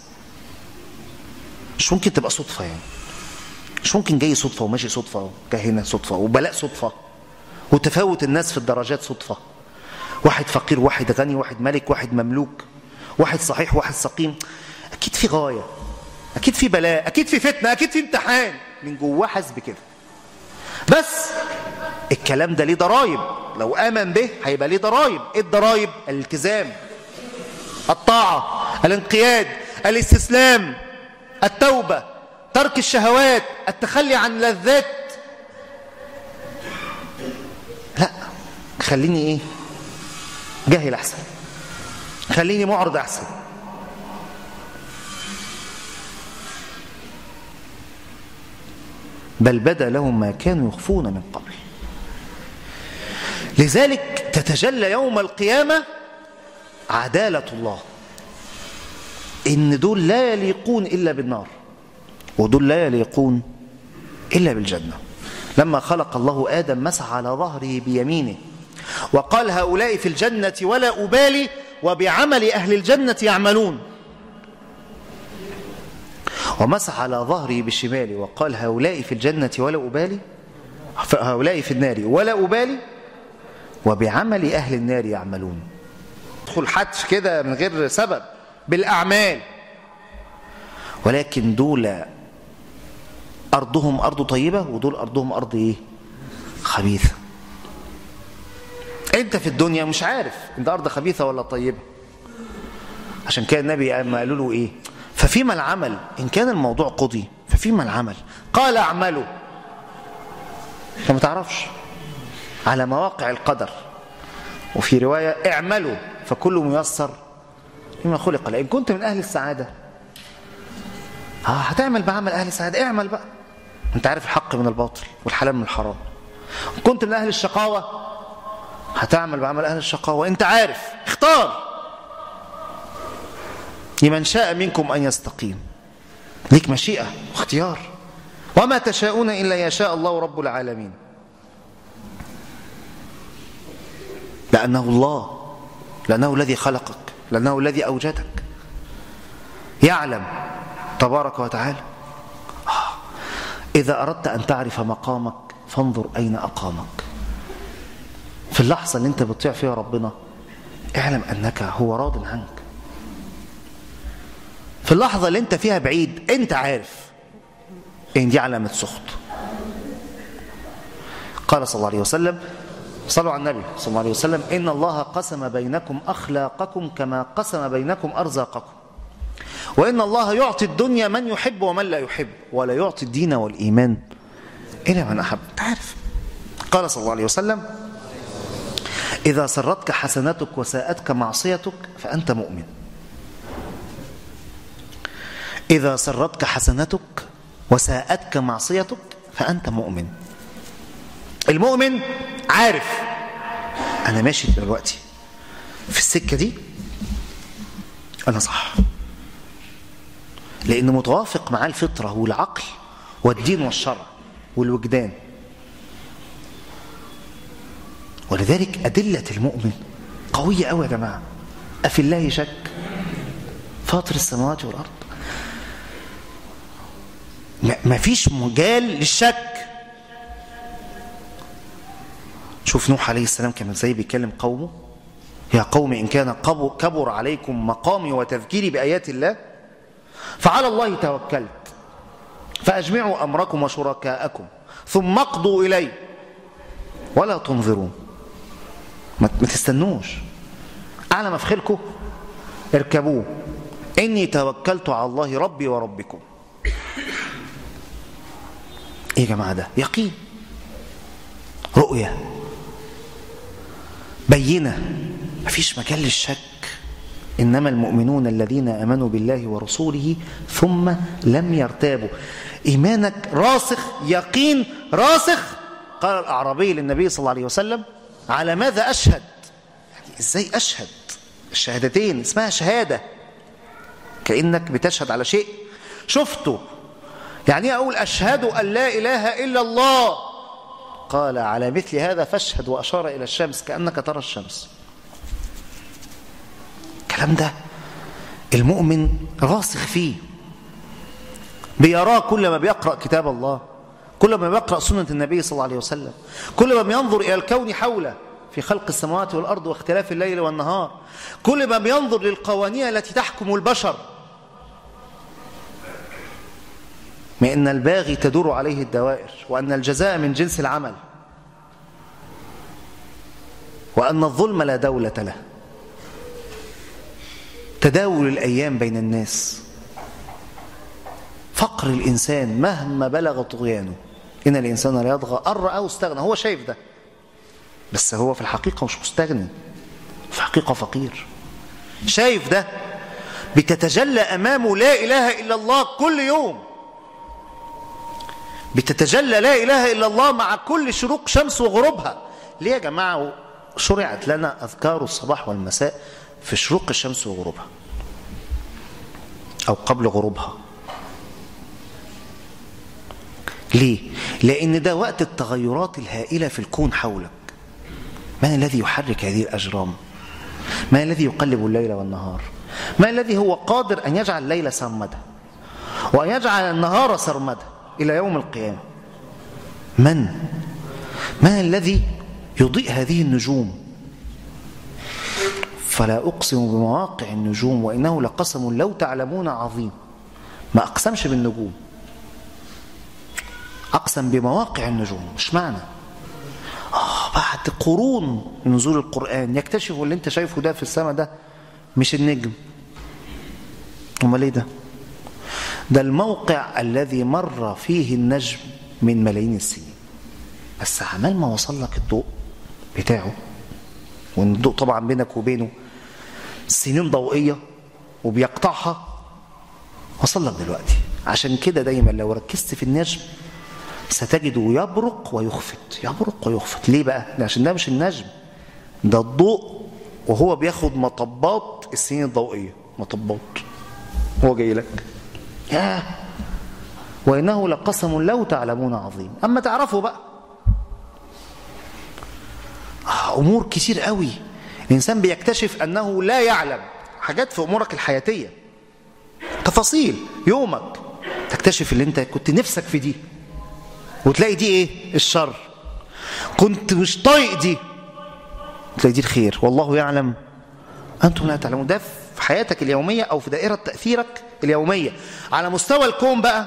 مش ممكن تبقى صدفه يعني مش ممكن جاي صدفه وماشي صدفه وجاي هنا صدفه وبلاء صدفه وتفاوت الناس في الدرجات صدفه واحد فقير واحد غني واحد ملك واحد مملوك واحد صحيح واحد سقيم اكيد في غايه اكيد في بلاء اكيد في فتنه اكيد في امتحان من جواه حاسس بكده بس الكلام ده ليه ضرايب لو امن به هيبقى ليه ضرايب ايه الضرايب الالتزام الطاعه الانقياد الاستسلام التوبه ترك الشهوات التخلي عن لذات لا خليني ايه جاهل احسن خليني معرض احسن بل بدا لهم ما كانوا يخفون من قبل لذلك تتجلى يوم القيامة عدالة الله إن دول لا يليقون إلا بالنار ودول لا يليقون إلا بالجنة لما خلق الله آدم مسح على ظهره بيمينه وقال هؤلاء في الجنة ولا أبالي وبعمل أهل الجنة يعملون ومسح على ظهره بشماله وقال هؤلاء في الجنة ولا أبالي هؤلاء في النار ولا أبالي وبعمل أهل النار يعملون ادخل حدش كده من غير سبب بالأعمال ولكن دول أرضهم أرض طيبة ودول أرضهم أرض إيه خبيثة أنت في الدنيا مش عارف أنت أرض خبيثة ولا طيبة عشان كده النبي قال ما قالوا له إيه ففيما العمل إن كان الموضوع قضي ففيما العمل قال اعملوا انت ما تعرفش على مواقع القدر وفي رواية اعملوا فكل ميسر لما خلق لئن كنت من أهل السعادة آه هتعمل بعمل أهل السعادة اعمل بقى انت عارف الحق من الباطل والحلال من الحرام كنت من أهل الشقاوة هتعمل بعمل أهل الشقاوة انت عارف اختار لمن شاء منكم أن يستقيم ليك مشيئة واختيار وما تشاءون إلا يشاء الله رب العالمين لأنه الله لأنه الذي خلقك لأنه الذي أوجدك يعلم تبارك وتعالى إذا أردت أن تعرف مقامك فانظر أين أقامك في اللحظة اللي أنت بتطيع فيها ربنا اعلم أنك هو راض عنك في اللحظة اللي أنت فيها بعيد أنت عارف إن دي علامة سخط قال صلى الله عليه وسلم صلوا على النبي صلى الله عليه وسلم إن الله قسم بينكم أخلاقكم كما قسم بينكم أرزاقكم وإن الله يعطي الدنيا من يحب ومن لا يحب ولا يعطي الدين والإيمان إلى من أحب تعرف قال صلى الله عليه وسلم إذا سرتك حسناتك وساءتك معصيتك فأنت مؤمن إذا سرتك حسناتك وساءتك معصيتك فأنت مؤمن المؤمن عارف أنا ماشي دلوقتي في السكة دي أنا صح لأنه متوافق معاه الفطرة والعقل والدين والشرع والوجدان ولذلك أدلة المؤمن قوية قوي يا جماعة أفي الله شك فاطر السماوات والأرض ما فيش مجال للشك شوف نوح عليه السلام كان ازاي بيكلم قومه يا قوم إن كان كبر عليكم مقامي وتذكيري بآيات الله فعلى الله توكلت فأجمعوا أمركم وشركاءكم ثم اقضوا إلي ولا تنظرون ما تستنوش أعلى مفخلكم اركبوه إني توكلت على الله ربي وربكم إيه يا جماعة ده يقين رؤية بينة مفيش مجال للشك إنما المؤمنون الذين أمنوا بالله ورسوله ثم لم يرتابوا إيمانك راسخ يقين راسخ قال الأعرابي للنبي صلى الله عليه وسلم على ماذا أشهد يعني إزاي أشهد الشهادتين اسمها شهادة كأنك بتشهد على شيء شفته يعني ايه اقول اشهد ان لا اله الا الله قال على مثل هذا فاشهد واشار الى الشمس كانك ترى الشمس الكلام ده المؤمن راسخ فيه بيراه كل ما بيقرا كتاب الله كل ما بيقرا سنه النبي صلى الله عليه وسلم كل ما بينظر الى الكون حوله في خلق السماوات والارض واختلاف الليل والنهار كل ما بينظر للقوانين التي تحكم البشر ما إن الباغي تدور عليه الدوائر وأن الجزاء من جنس العمل وأن الظلم لا دولة له تداول الأيام بين الناس فقر الإنسان مهما بلغ طغيانه إن الإنسان لا يطغى أن رآه استغنى هو شايف ده بس هو في الحقيقة مش مستغني في الحقيقة فقير شايف ده بتتجلى أمامه لا إله إلا الله كل يوم بتتجلى لا إله إلا الله مع كل شروق شمس وغروبها ليه يا جماعة شرعت لنا أذكار الصباح والمساء في شروق الشمس وغروبها أو قبل غروبها ليه؟ لأن ده وقت التغيرات الهائلة في الكون حولك من الذي يحرك هذه الأجرام؟ ما الذي يقلب الليل والنهار؟ ما الذي هو قادر أن يجعل الليل سرمدا وأن يجعل النهار سرمدا إلى يوم القيامة من؟ من الذي يضيء هذه النجوم فلا أقسم بمواقع النجوم وإنه لقسم لو تعلمون عظيم ما أقسمش بالنجوم أقسم بمواقع النجوم مش معنى آه بعد قرون نزول القرآن يكتشفوا اللي انت شايفه ده في السماء ده مش النجم امال ايه ده ده الموقع الذي مر فيه النجم من ملايين السنين بس عمال ما وصل لك الضوء بتاعه وان الضوء طبعا بينك وبينه سنين ضوئية وبيقطعها وصل لك دلوقتي عشان كده دايما لو ركزت في النجم ستجده يبرق ويخفت يبرق ويخفت ليه بقى؟ عشان ده مش النجم ده الضوء وهو بياخد مطبات السنين الضوئية مطبات هو جاي لك ياه وإنه لقسم لو تعلمون عظيم أما تعرفوا بقى آه أمور كتير قوي الإنسان بيكتشف أنه لا يعلم حاجات في أمورك الحياتية تفاصيل يومك تكتشف اللي انت كنت نفسك في دي وتلاقي دي ايه الشر كنت مش طايق دي تلاقي دي الخير والله يعلم أنتم لا تعلمون ده في حياتك اليومية أو في دائرة تأثيرك اليومية على مستوى الكون بقى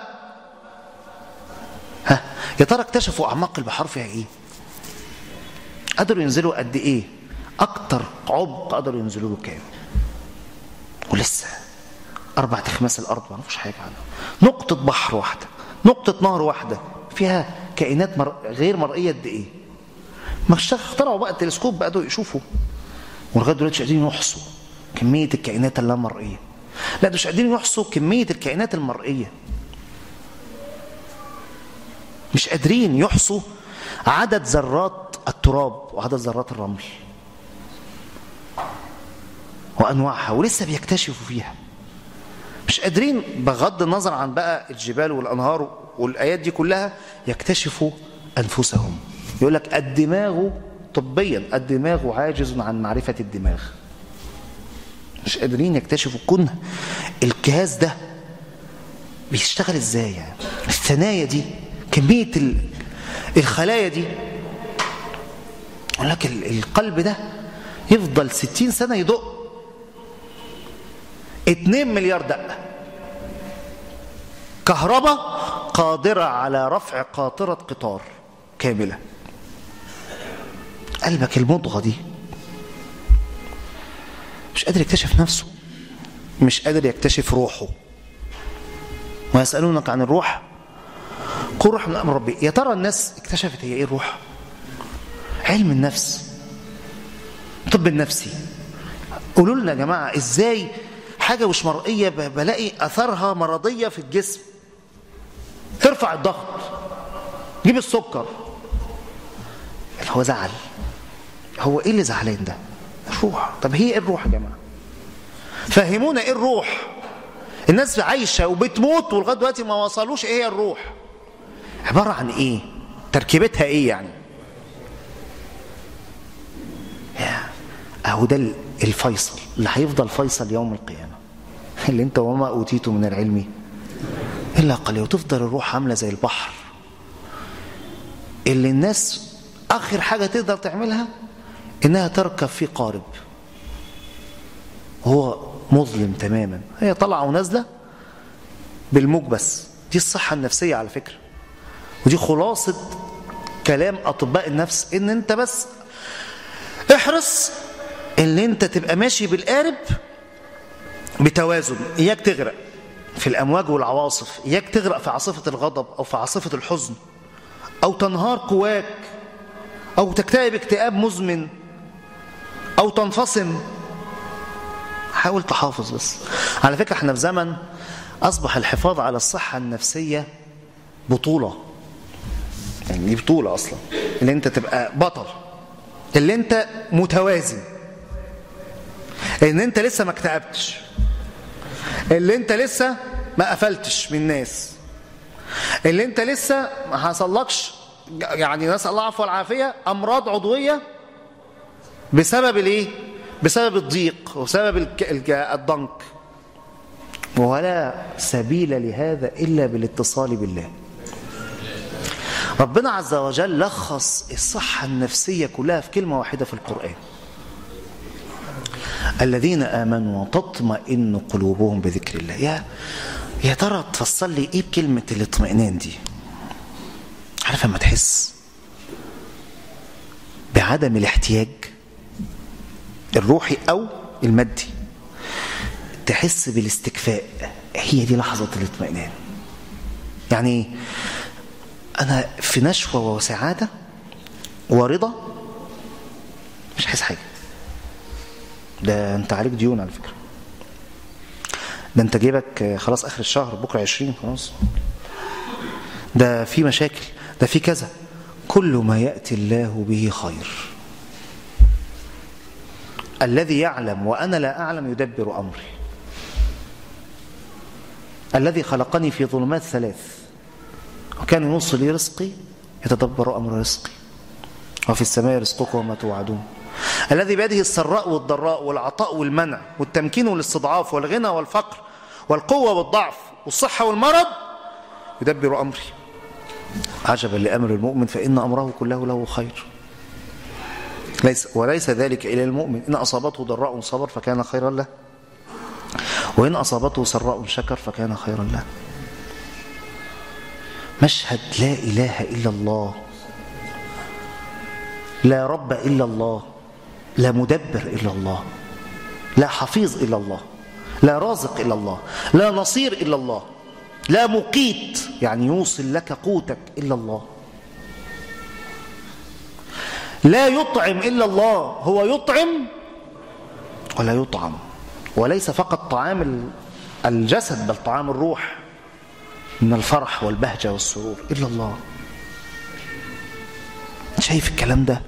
ها يا ترى اكتشفوا أعماق البحار فيها إيه قدروا ينزلوا قد إيه أكتر عمق قدروا ينزلوا له كام ولسه أربع تخماس الأرض ما نعرفش حاجة عنها نقطة بحر واحدة نقطة نهر واحدة فيها كائنات مر... غير مرئية قد إيه ما اخترعوا بقى التلسكوب بقى يشوفوا ولغايه دلوقتي مش قادرين يحصوا كميه الكائنات اللامرئيه لا مش قادرين يحصوا كميه الكائنات المرئيه مش قادرين يحصوا عدد ذرات التراب وعدد ذرات الرمل وانواعها ولسه بيكتشفوا فيها مش قادرين بغض النظر عن بقى الجبال والأنهار والآيات دي كلها يكتشفوا أنفسهم يقول لك الدماغ طبيا الدماغ عاجز عن معرفة الدماغ مش قادرين يكتشفوا كنا الجهاز ده بيشتغل ازاي يعني الثنايا دي كمية الخلايا دي يقول لك القلب ده يفضل ستين سنة يدق اتنين مليار دقة كهرباء قادرة على رفع قاطرة قطار كاملة قلبك المضغة دي مش قادر يكتشف نفسه مش قادر يكتشف روحه ويسألونك عن الروح قل روح من أمر ربي يا ترى الناس اكتشفت هي ايه الروح علم النفس الطب النفسي قولوا لنا يا جماعة ازاي حاجة مش مرئية بلاقي أثرها مرضية في الجسم ترفع الضغط جيب السكر هو زعل هو ايه اللي زعلان ده الروح طب هي ايه الروح يا جماعة فهمونا ايه الروح الناس عايشة وبتموت ولغاية دلوقتي ما وصلوش ايه هي الروح عبارة عن ايه تركيبتها ايه يعني اهو ده الفيصل اللي هيفضل فيصل يوم القيامة اللي انت وما اوتيته من العلم الا قليل وتفضل الروح عاملة زي البحر اللي الناس اخر حاجة تقدر تعملها انها تركب في قارب هو مظلم تماما هي طالعة ونازلة بالموج بس دي الصحة النفسية على فكرة ودي خلاصة كلام أطباء النفس إن أنت بس احرص إن أنت تبقى ماشي بالقارب بتوازن إياك تغرق في الأمواج والعواصف إياك تغرق في عاصفة الغضب أو في عاصفة الحزن أو تنهار قواك أو تكتئب اكتئاب مزمن أو تنفصم حاول تحافظ بس على فكرة احنا في زمن أصبح الحفاظ على الصحة النفسية بطولة يعني دي بطولة أصلا اللي أنت تبقى بطل اللي أنت متوازن ان أنت لسه ما اكتئبتش اللي أنت لسه ما قفلتش من الناس اللي أنت لسه ما حصلكش يعني نسأل الله العفو والعافية أمراض عضوية بسبب الايه بسبب الضيق وسبب الضنك ولا سبيل لهذا إلا بالاتصال بالله ربنا عز وجل لخص الصحة النفسية كلها في كلمة واحدة في القرآن الذين آمنوا وتطمئن قلوبهم بذكر الله يا يا ترى تفصل لي ايه بكلمة الاطمئنان دي عارف لما تحس بعدم الاحتياج الروحي أو المادي تحس بالاستكفاء هي دي لحظة الاطمئنان يعني أنا في نشوة وسعادة ورضا مش حاسس حاجة ده أنت عليك ديون على فكرة ده أنت جيبك خلاص آخر الشهر بكرة عشرين خلاص ده في مشاكل ده في كذا كل ما يأتي الله به خير الذي يعلم وأنا لا أعلم يدبر أمري الذي خلقني في ظلمات ثلاث وكان يوصل لي رزقي يتدبر أمر رزقي وفي السماء رزقكم وما توعدون الذي بيده السراء والضراء والعطاء والمنع والتمكين والاستضعاف والغنى والفقر والقوة والضعف والصحة والمرض يدبر أمري عجبا لأمر المؤمن فإن أمره كله له خير ليس وليس ذلك إلى المؤمن إن أصابته ضراء صبر فكان خيرا له وإن أصابته سراء شكر فكان خيرا له مشهد لا إله إلا الله لا رب إلا الله لا مدبر إلا الله لا حفيظ إلا الله لا رازق إلا الله لا نصير إلا الله لا مقيت يعني يوصل لك قوتك إلا الله لا يطعم إلا الله هو يطعم ولا يطعم وليس فقط طعام الجسد بل طعام الروح من الفرح والبهجة والسرور إلا الله شايف الكلام ده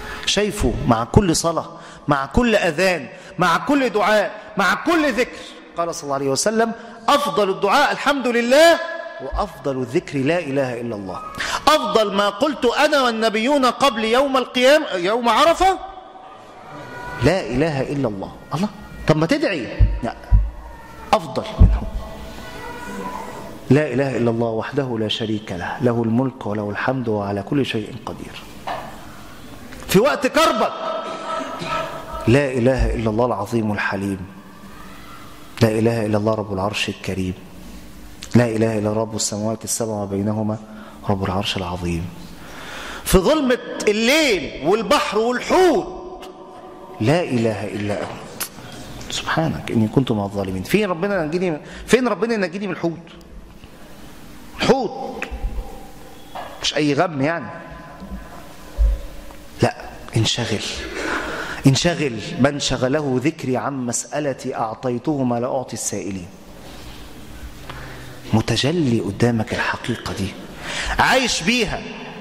شايفه مع كل صلاة مع كل أذان مع كل دعاء مع كل ذكر قال صلى الله عليه وسلم أفضل الدعاء الحمد لله وأفضل الذكر لا إله إلا الله أفضل ما قلت أنا والنبيون قبل يوم القيام يوم عرفة لا إله إلا الله الله طب ما تدعي لا أفضل منه لا إله إلا الله وحده لا شريك له له الملك وله الحمد وعلى كل شيء قدير في وقت كربك لا إله إلا الله العظيم الحليم لا إله إلا الله رب العرش الكريم لا إله إلا رب السماوات السبع وبينهما رب العرش العظيم في ظلمة الليل والبحر والحوت لا إله إلا أنت سبحانك إني كنت مع الظالمين فين ربنا نجيني فين ربنا ينجيني من الحوت الحوت مش أي غم يعني لا انشغل انشغل من شغله ذكري عن مسألتي أعطيته ما لا أعطي السائلين متجلي قدامك الحقيقة دي عايش بيها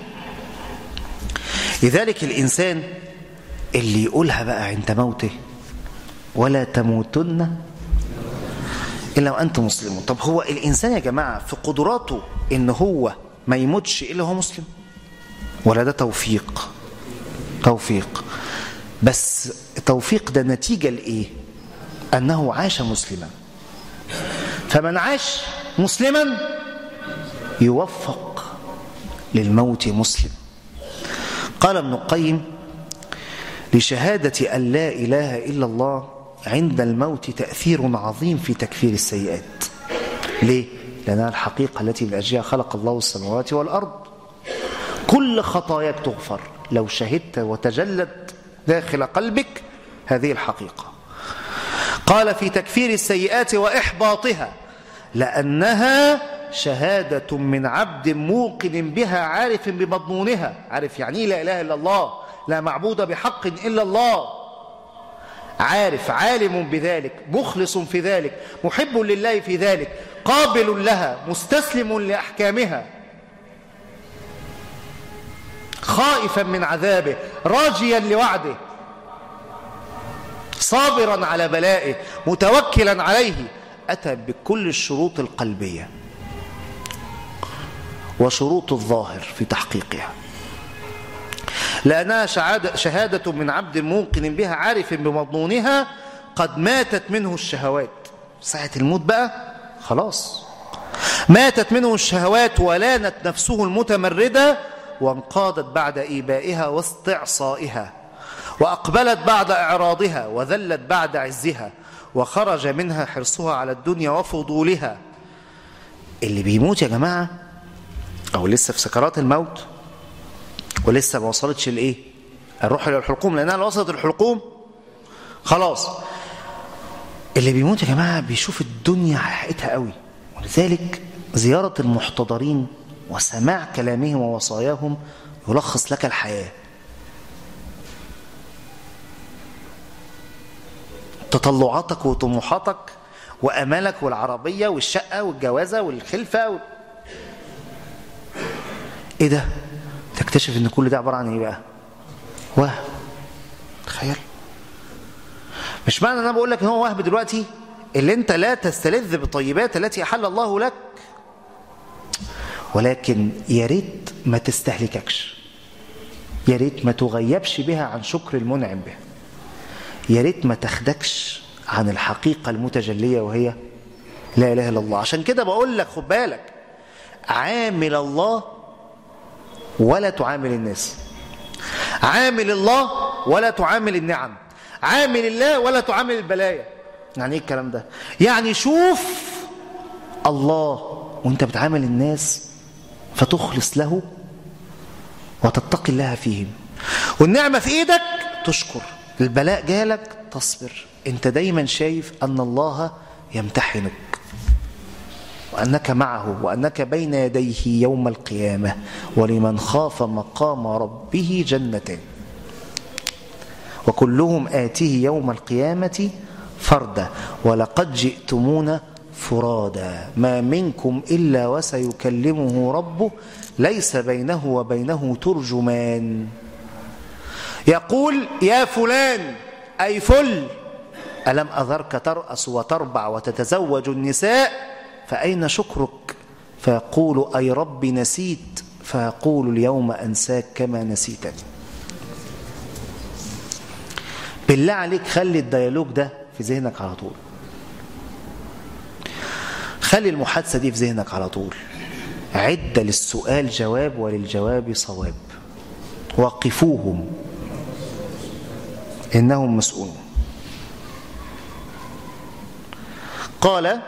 لذلك الإنسان اللي يقولها بقى عند موته ولا تموتن إلا وأنتم مسلمون طب هو الإنسان يا جماعة في قدراته إن هو ما يموتش إلا هو مسلم ولا ده توفيق توفيق بس التوفيق ده نتيجة لإيه أنه عاش مسلما فمن عاش مسلما يوفق للموت مسلم قال ابن القيم لشهادة أن لا إله إلا الله عند الموت تأثير عظيم في تكفير السيئات ليه؟ لأنها الحقيقة التي من أجلها خلق الله السماوات والأرض كل خطاياك تغفر لو شهدت وتجلت داخل قلبك هذه الحقيقة قال في تكفير السيئات وإحباطها لأنها شهادة من عبد موقن بها عارف بمضمونها عارف يعني لا إله إلا الله لا معبود بحق إلا الله عارف عالم بذلك مخلص في ذلك محب لله في ذلك قابل لها مستسلم لأحكامها خائفا من عذابه راجيا لوعده صابرا على بلائه متوكلا عليه أتى بكل الشروط القلبية وشروط الظاهر في تحقيقها لأنها شهادة من عبد موقن بها عارف بمضمونها قد ماتت منه الشهوات ساعة الموت بقى خلاص ماتت منه الشهوات ولانت نفسه المتمردة وانقادت بعد إيبائها واستعصائها وأقبلت بعد إعراضها وذلت بعد عزها وخرج منها حرصها على الدنيا وفضولها اللي بيموت يا جماعة أو لسه في سكرات الموت ولسه ما وصلتش الايه الروح الى الحلقوم لانها لو وصلت الحلقوم خلاص اللي بيموت يا جماعه بيشوف الدنيا على حقيقتها قوي ولذلك زياره المحتضرين وسماع كلامهم ووصاياهم يلخص لك الحياه تطلعاتك وطموحاتك وامالك والعربيه والشقه والجوازه والخلفه و... ايه ده تكتشف ان كل ده عباره عن ايه بقى وهم تخيل مش معنى ان انا بقول لك ان هو وهم دلوقتي اللي انت لا تستلذ بالطيبات التي احل الله لك ولكن يا ريت ما تستهلككش يا ريت ما تغيبش بها عن شكر المنعم بها يا ريت ما تخدكش عن الحقيقه المتجليه وهي لا اله الا الله عشان كده بقول لك خد بالك عامل الله ولا تعامل الناس عامل الله ولا تعامل النعم عامل الله ولا تعامل البلايا يعني ايه الكلام ده يعني شوف الله وانت بتعامل الناس فتخلص له وتتقي الله فيهم والنعمة في ايدك تشكر البلاء جالك تصبر انت دايما شايف ان الله يمتحنك وأنك معه وأنك بين يديه يوم القيامة ولمن خاف مقام ربه جنتان وكلهم آتيه يوم القيامة فردا ولقد جئتمونا فرادا ما منكم إلا وسيكلمه ربه ليس بينه وبينه ترجمان يقول يا فلان أي فل ألم أذرك ترأس وتربع وتتزوج النساء فأين شكرك فيقول أي رب نسيت فيقول اليوم أنساك كما نسيتني بالله عليك خلي الديالوج ده في ذهنك على طول خلي المحادثة دي في ذهنك على طول عد للسؤال جواب وللجواب صواب وقفوهم إنهم مسؤولون قال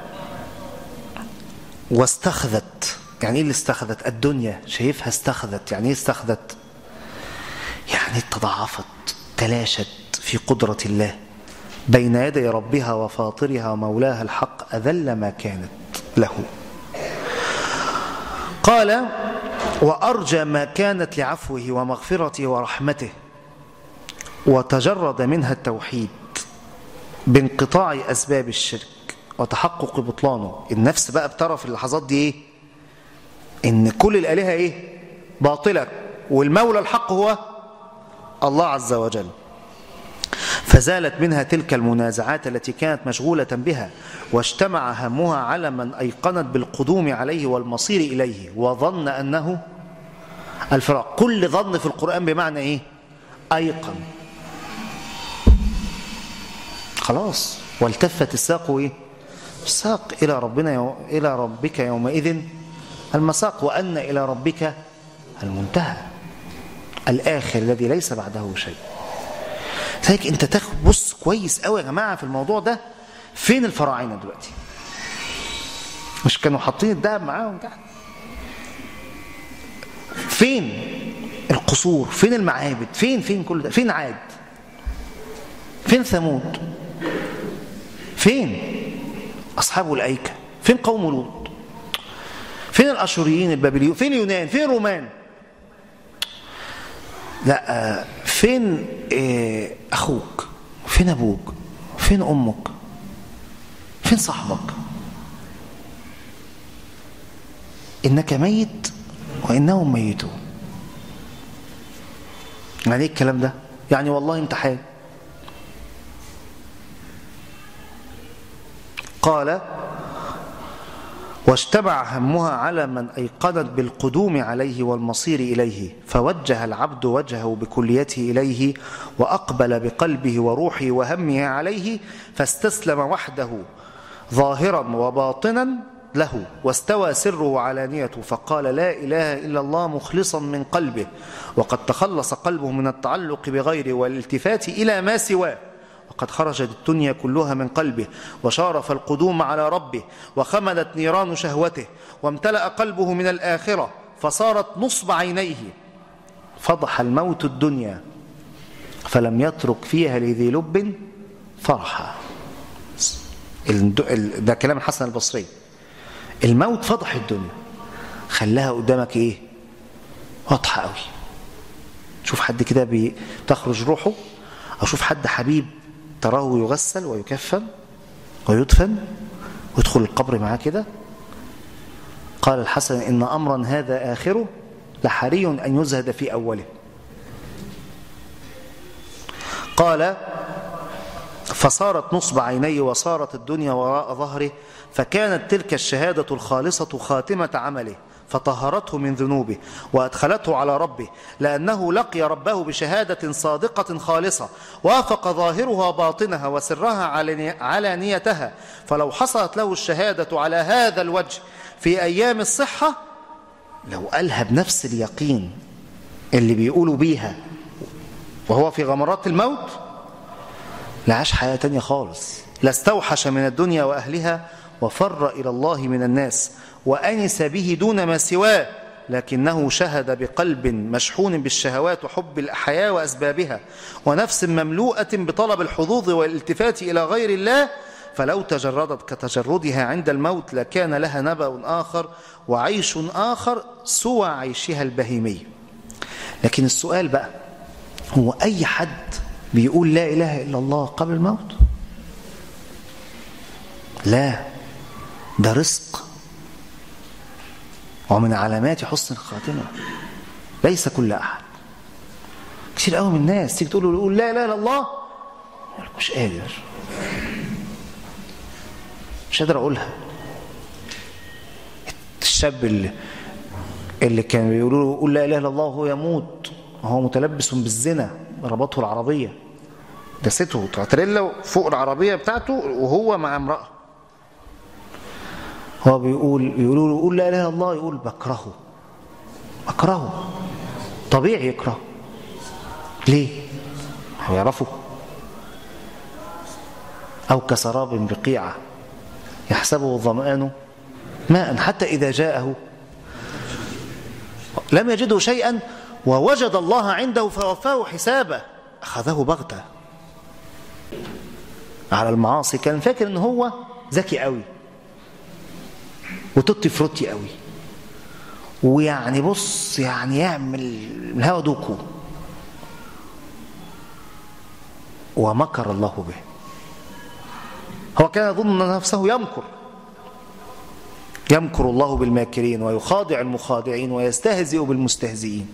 واستخذت يعني ايه اللي استخذت الدنيا شايفها استخذت يعني ايه استخذت يعني تضاعفت تلاشت في قدرة الله بين يدي ربها وفاطرها ومولاها الحق أذل ما كانت له قال وأرجى ما كانت لعفوه ومغفرته ورحمته وتجرد منها التوحيد بانقطاع أسباب الشرك وتحقق بطلانه النفس بقى بترى في اللحظات دي ايه ان كل الآلهة ايه باطلة والمولى الحق هو الله عز وجل فزالت منها تلك المنازعات التي كانت مشغولة بها واجتمع همها على من أيقنت بالقدوم عليه والمصير إليه وظن أنه الفراق كل ظن في القرآن بمعنى إيه أيقن خلاص والتفت الساق إيه الساق إلى ربنا يو... إلى ربك يومئذ المساق وأن إلى ربك المنتهى الآخر الذي ليس بعده شيء لذلك انت تاخد بص كويس قوي يا جماعه في الموضوع ده فين الفراعنه دلوقتي مش كانوا حاطين الدهب معاهم تحت فين القصور فين المعابد فين فين كل ده فين عاد فين ثمود فين اصحاب الايكه فين قوم لوط فين الاشوريين البابليون فين اليونان فين الرومان لا فين اخوك فين ابوك فين امك فين صاحبك انك ميت وانهم ميتون يعني ايه الكلام ده يعني والله امتحان قال واجتمع همها على من أيقنت بالقدوم عليه والمصير إليه فوجه العبد وجهه بكليته إليه وأقبل بقلبه وروحه وهمه عليه فاستسلم وحده ظاهرا وباطنا له واستوى سره وعلانيته فقال لا إله إلا الله مخلصا من قلبه وقد تخلص قلبه من التعلق بغيره والالتفات إلى ما سواه وقد خرجت الدنيا كلها من قلبه وشارف القدوم على ربه وخمدت نيران شهوته وامتلأ قلبه من الآخرة فصارت نصب عينيه فضح الموت الدنيا فلم يترك فيها لذي لب فرحا ده كلام الحسن البصري الموت فضح الدنيا خلاها قدامك ايه واضحه قوي شوف حد كده بتخرج روحه او شوف حد حبيب تراه يغسل ويكفن ويدفن ويدخل القبر معاه كده قال الحسن إن أمرا هذا آخره لحري أن يزهد في أوله قال فصارت نصب عينيه وصارت الدنيا وراء ظهره فكانت تلك الشهادة الخالصة خاتمة عمله فطهرته من ذنوبه وأدخلته على ربه لأنه لقي ربه بشهادة صادقة خالصة وافق ظاهرها باطنها وسرها علانيتها فلو حصلت له الشهادة على هذا الوجه في أيام الصحة لو قالها بنفس اليقين اللي بيقولوا بيها وهو في غمرات الموت لعاش حياة تانية خالص لاستوحش من الدنيا وأهلها وفر إلى الله من الناس وأنس به دون ما سواه لكنه شهد بقلب مشحون بالشهوات وحب الحياة وأسبابها ونفس مملوءة بطلب الحظوظ والالتفات إلى غير الله فلو تجردت كتجردها عند الموت لكان لها نبأ آخر وعيش آخر سوى عيشها البهيمي لكن السؤال بقى هو أي حد بيقول لا إله إلا الله قبل الموت لا ده رزق ومن علامات حسن الخاتمة ليس كل أحد كثير قوي من الناس تيجي تقول له لا إله إلا الله مش قادر مش قادر اقولها الشاب اللي اللي كان بيقولوا له قول لا اله الا الله وهو يموت وهو متلبس بالزنا ربطه العربيه دسته تريلا فوق العربيه بتاعته وهو مع امراه هو بيقول بيقولوا له قول لا اله الا الله يقول بكرهه بكرهه طبيعي يكره ليه هيعرفوا أو كسراب بقيعة يحسبه الظمآن ماء حتى إذا جاءه لم يجده شيئا ووجد الله عنده فوفاه حسابه أخذه بغتة على المعاصي كان فاكر ان هو ذكي قوي وتوتي فروتي قوي ويعني بص يعني يعمل الهوا دوكو ومكر الله به هو كان يظن أن نفسه يمكر يمكر الله بالماكرين ويخادع المخادعين ويستهزئ بالمستهزئين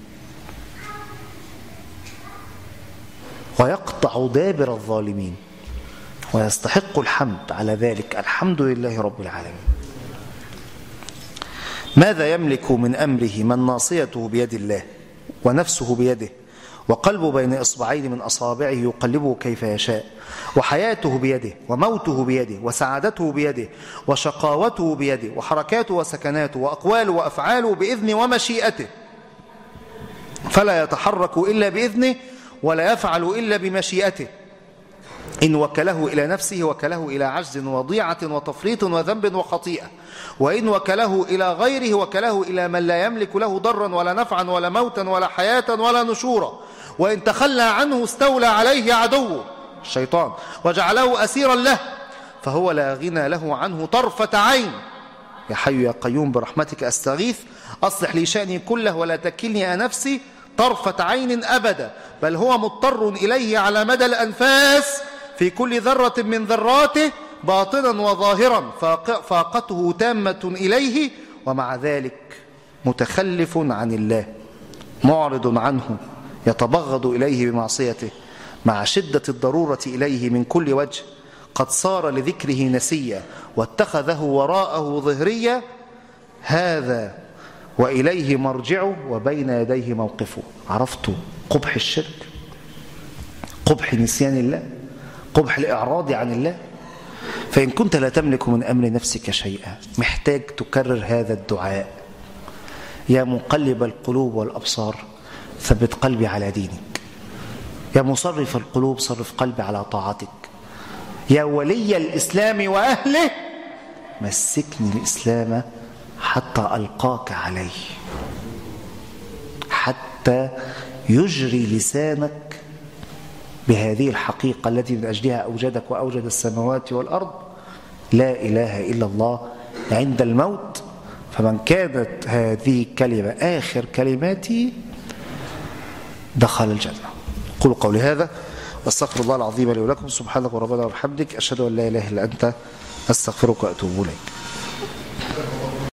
ويقطع دابر الظالمين ويستحق الحمد على ذلك الحمد لله رب العالمين ماذا يملك من أمره من ناصيته بيد الله ونفسه بيده وقلبه بين إصبعين من أصابعه يقلبه كيف يشاء وحياته بيده وموته بيده وسعادته بيده وشقاوته بيده وحركاته وسكناته وأقواله وأفعاله بإذن ومشيئته فلا يتحرك إلا بإذنه ولا يفعل إلا بمشيئته إن وكله إلى نفسه وكله إلى عجز وضيعة وتفريط وذنب وخطيئة وإن وكله إلى غيره وكله إلى من لا يملك له ضرا ولا نفعا ولا موتا ولا حياة ولا نشورا وإن تخلى عنه استولى عليه عدوه الشيطان وجعله أسيرا له فهو لا غنى له عنه طرفة عين يا حي يا قيوم برحمتك أستغيث أصلح لي شأني كله ولا تكلني نفسي طرفة عين أبدا بل هو مضطر إليه على مدى الأنفاس في كل ذرة من ذراته باطنا وظاهرا فاقته تامة إليه ومع ذلك متخلف عن الله معرض عنه يتبغض إليه بمعصيته مع شدة الضرورة إليه من كل وجه قد صار لذكره نسيا واتخذه وراءه ظهريا هذا وإليه مرجعه وبين يديه موقفه عرفت قبح الشرك قبح نسيان الله قبح الإعراض عن الله فإن كنت لا تملك من أمر نفسك شيئا محتاج تكرر هذا الدعاء يا مقلب القلوب والأبصار ثبت قلبي على دينك يا مصرف القلوب صرف قلبي على طاعتك يا ولي الإسلام وأهله مسكني الإسلام حتى ألقاك عليه حتى يجري لسانك بهذه الحقيقة التي من أجلها أوجدك وأوجد السماوات والأرض لا إله إلا الله عند الموت فمن كانت هذه الكلمة آخر كلماتي دخل الجنة قولوا قولي هذا واستغفر الله العظيم لي ولكم سبحانك وربنا وبحمدك أشهد أن لا إله إلا أنت أستغفرك وأتوب إليك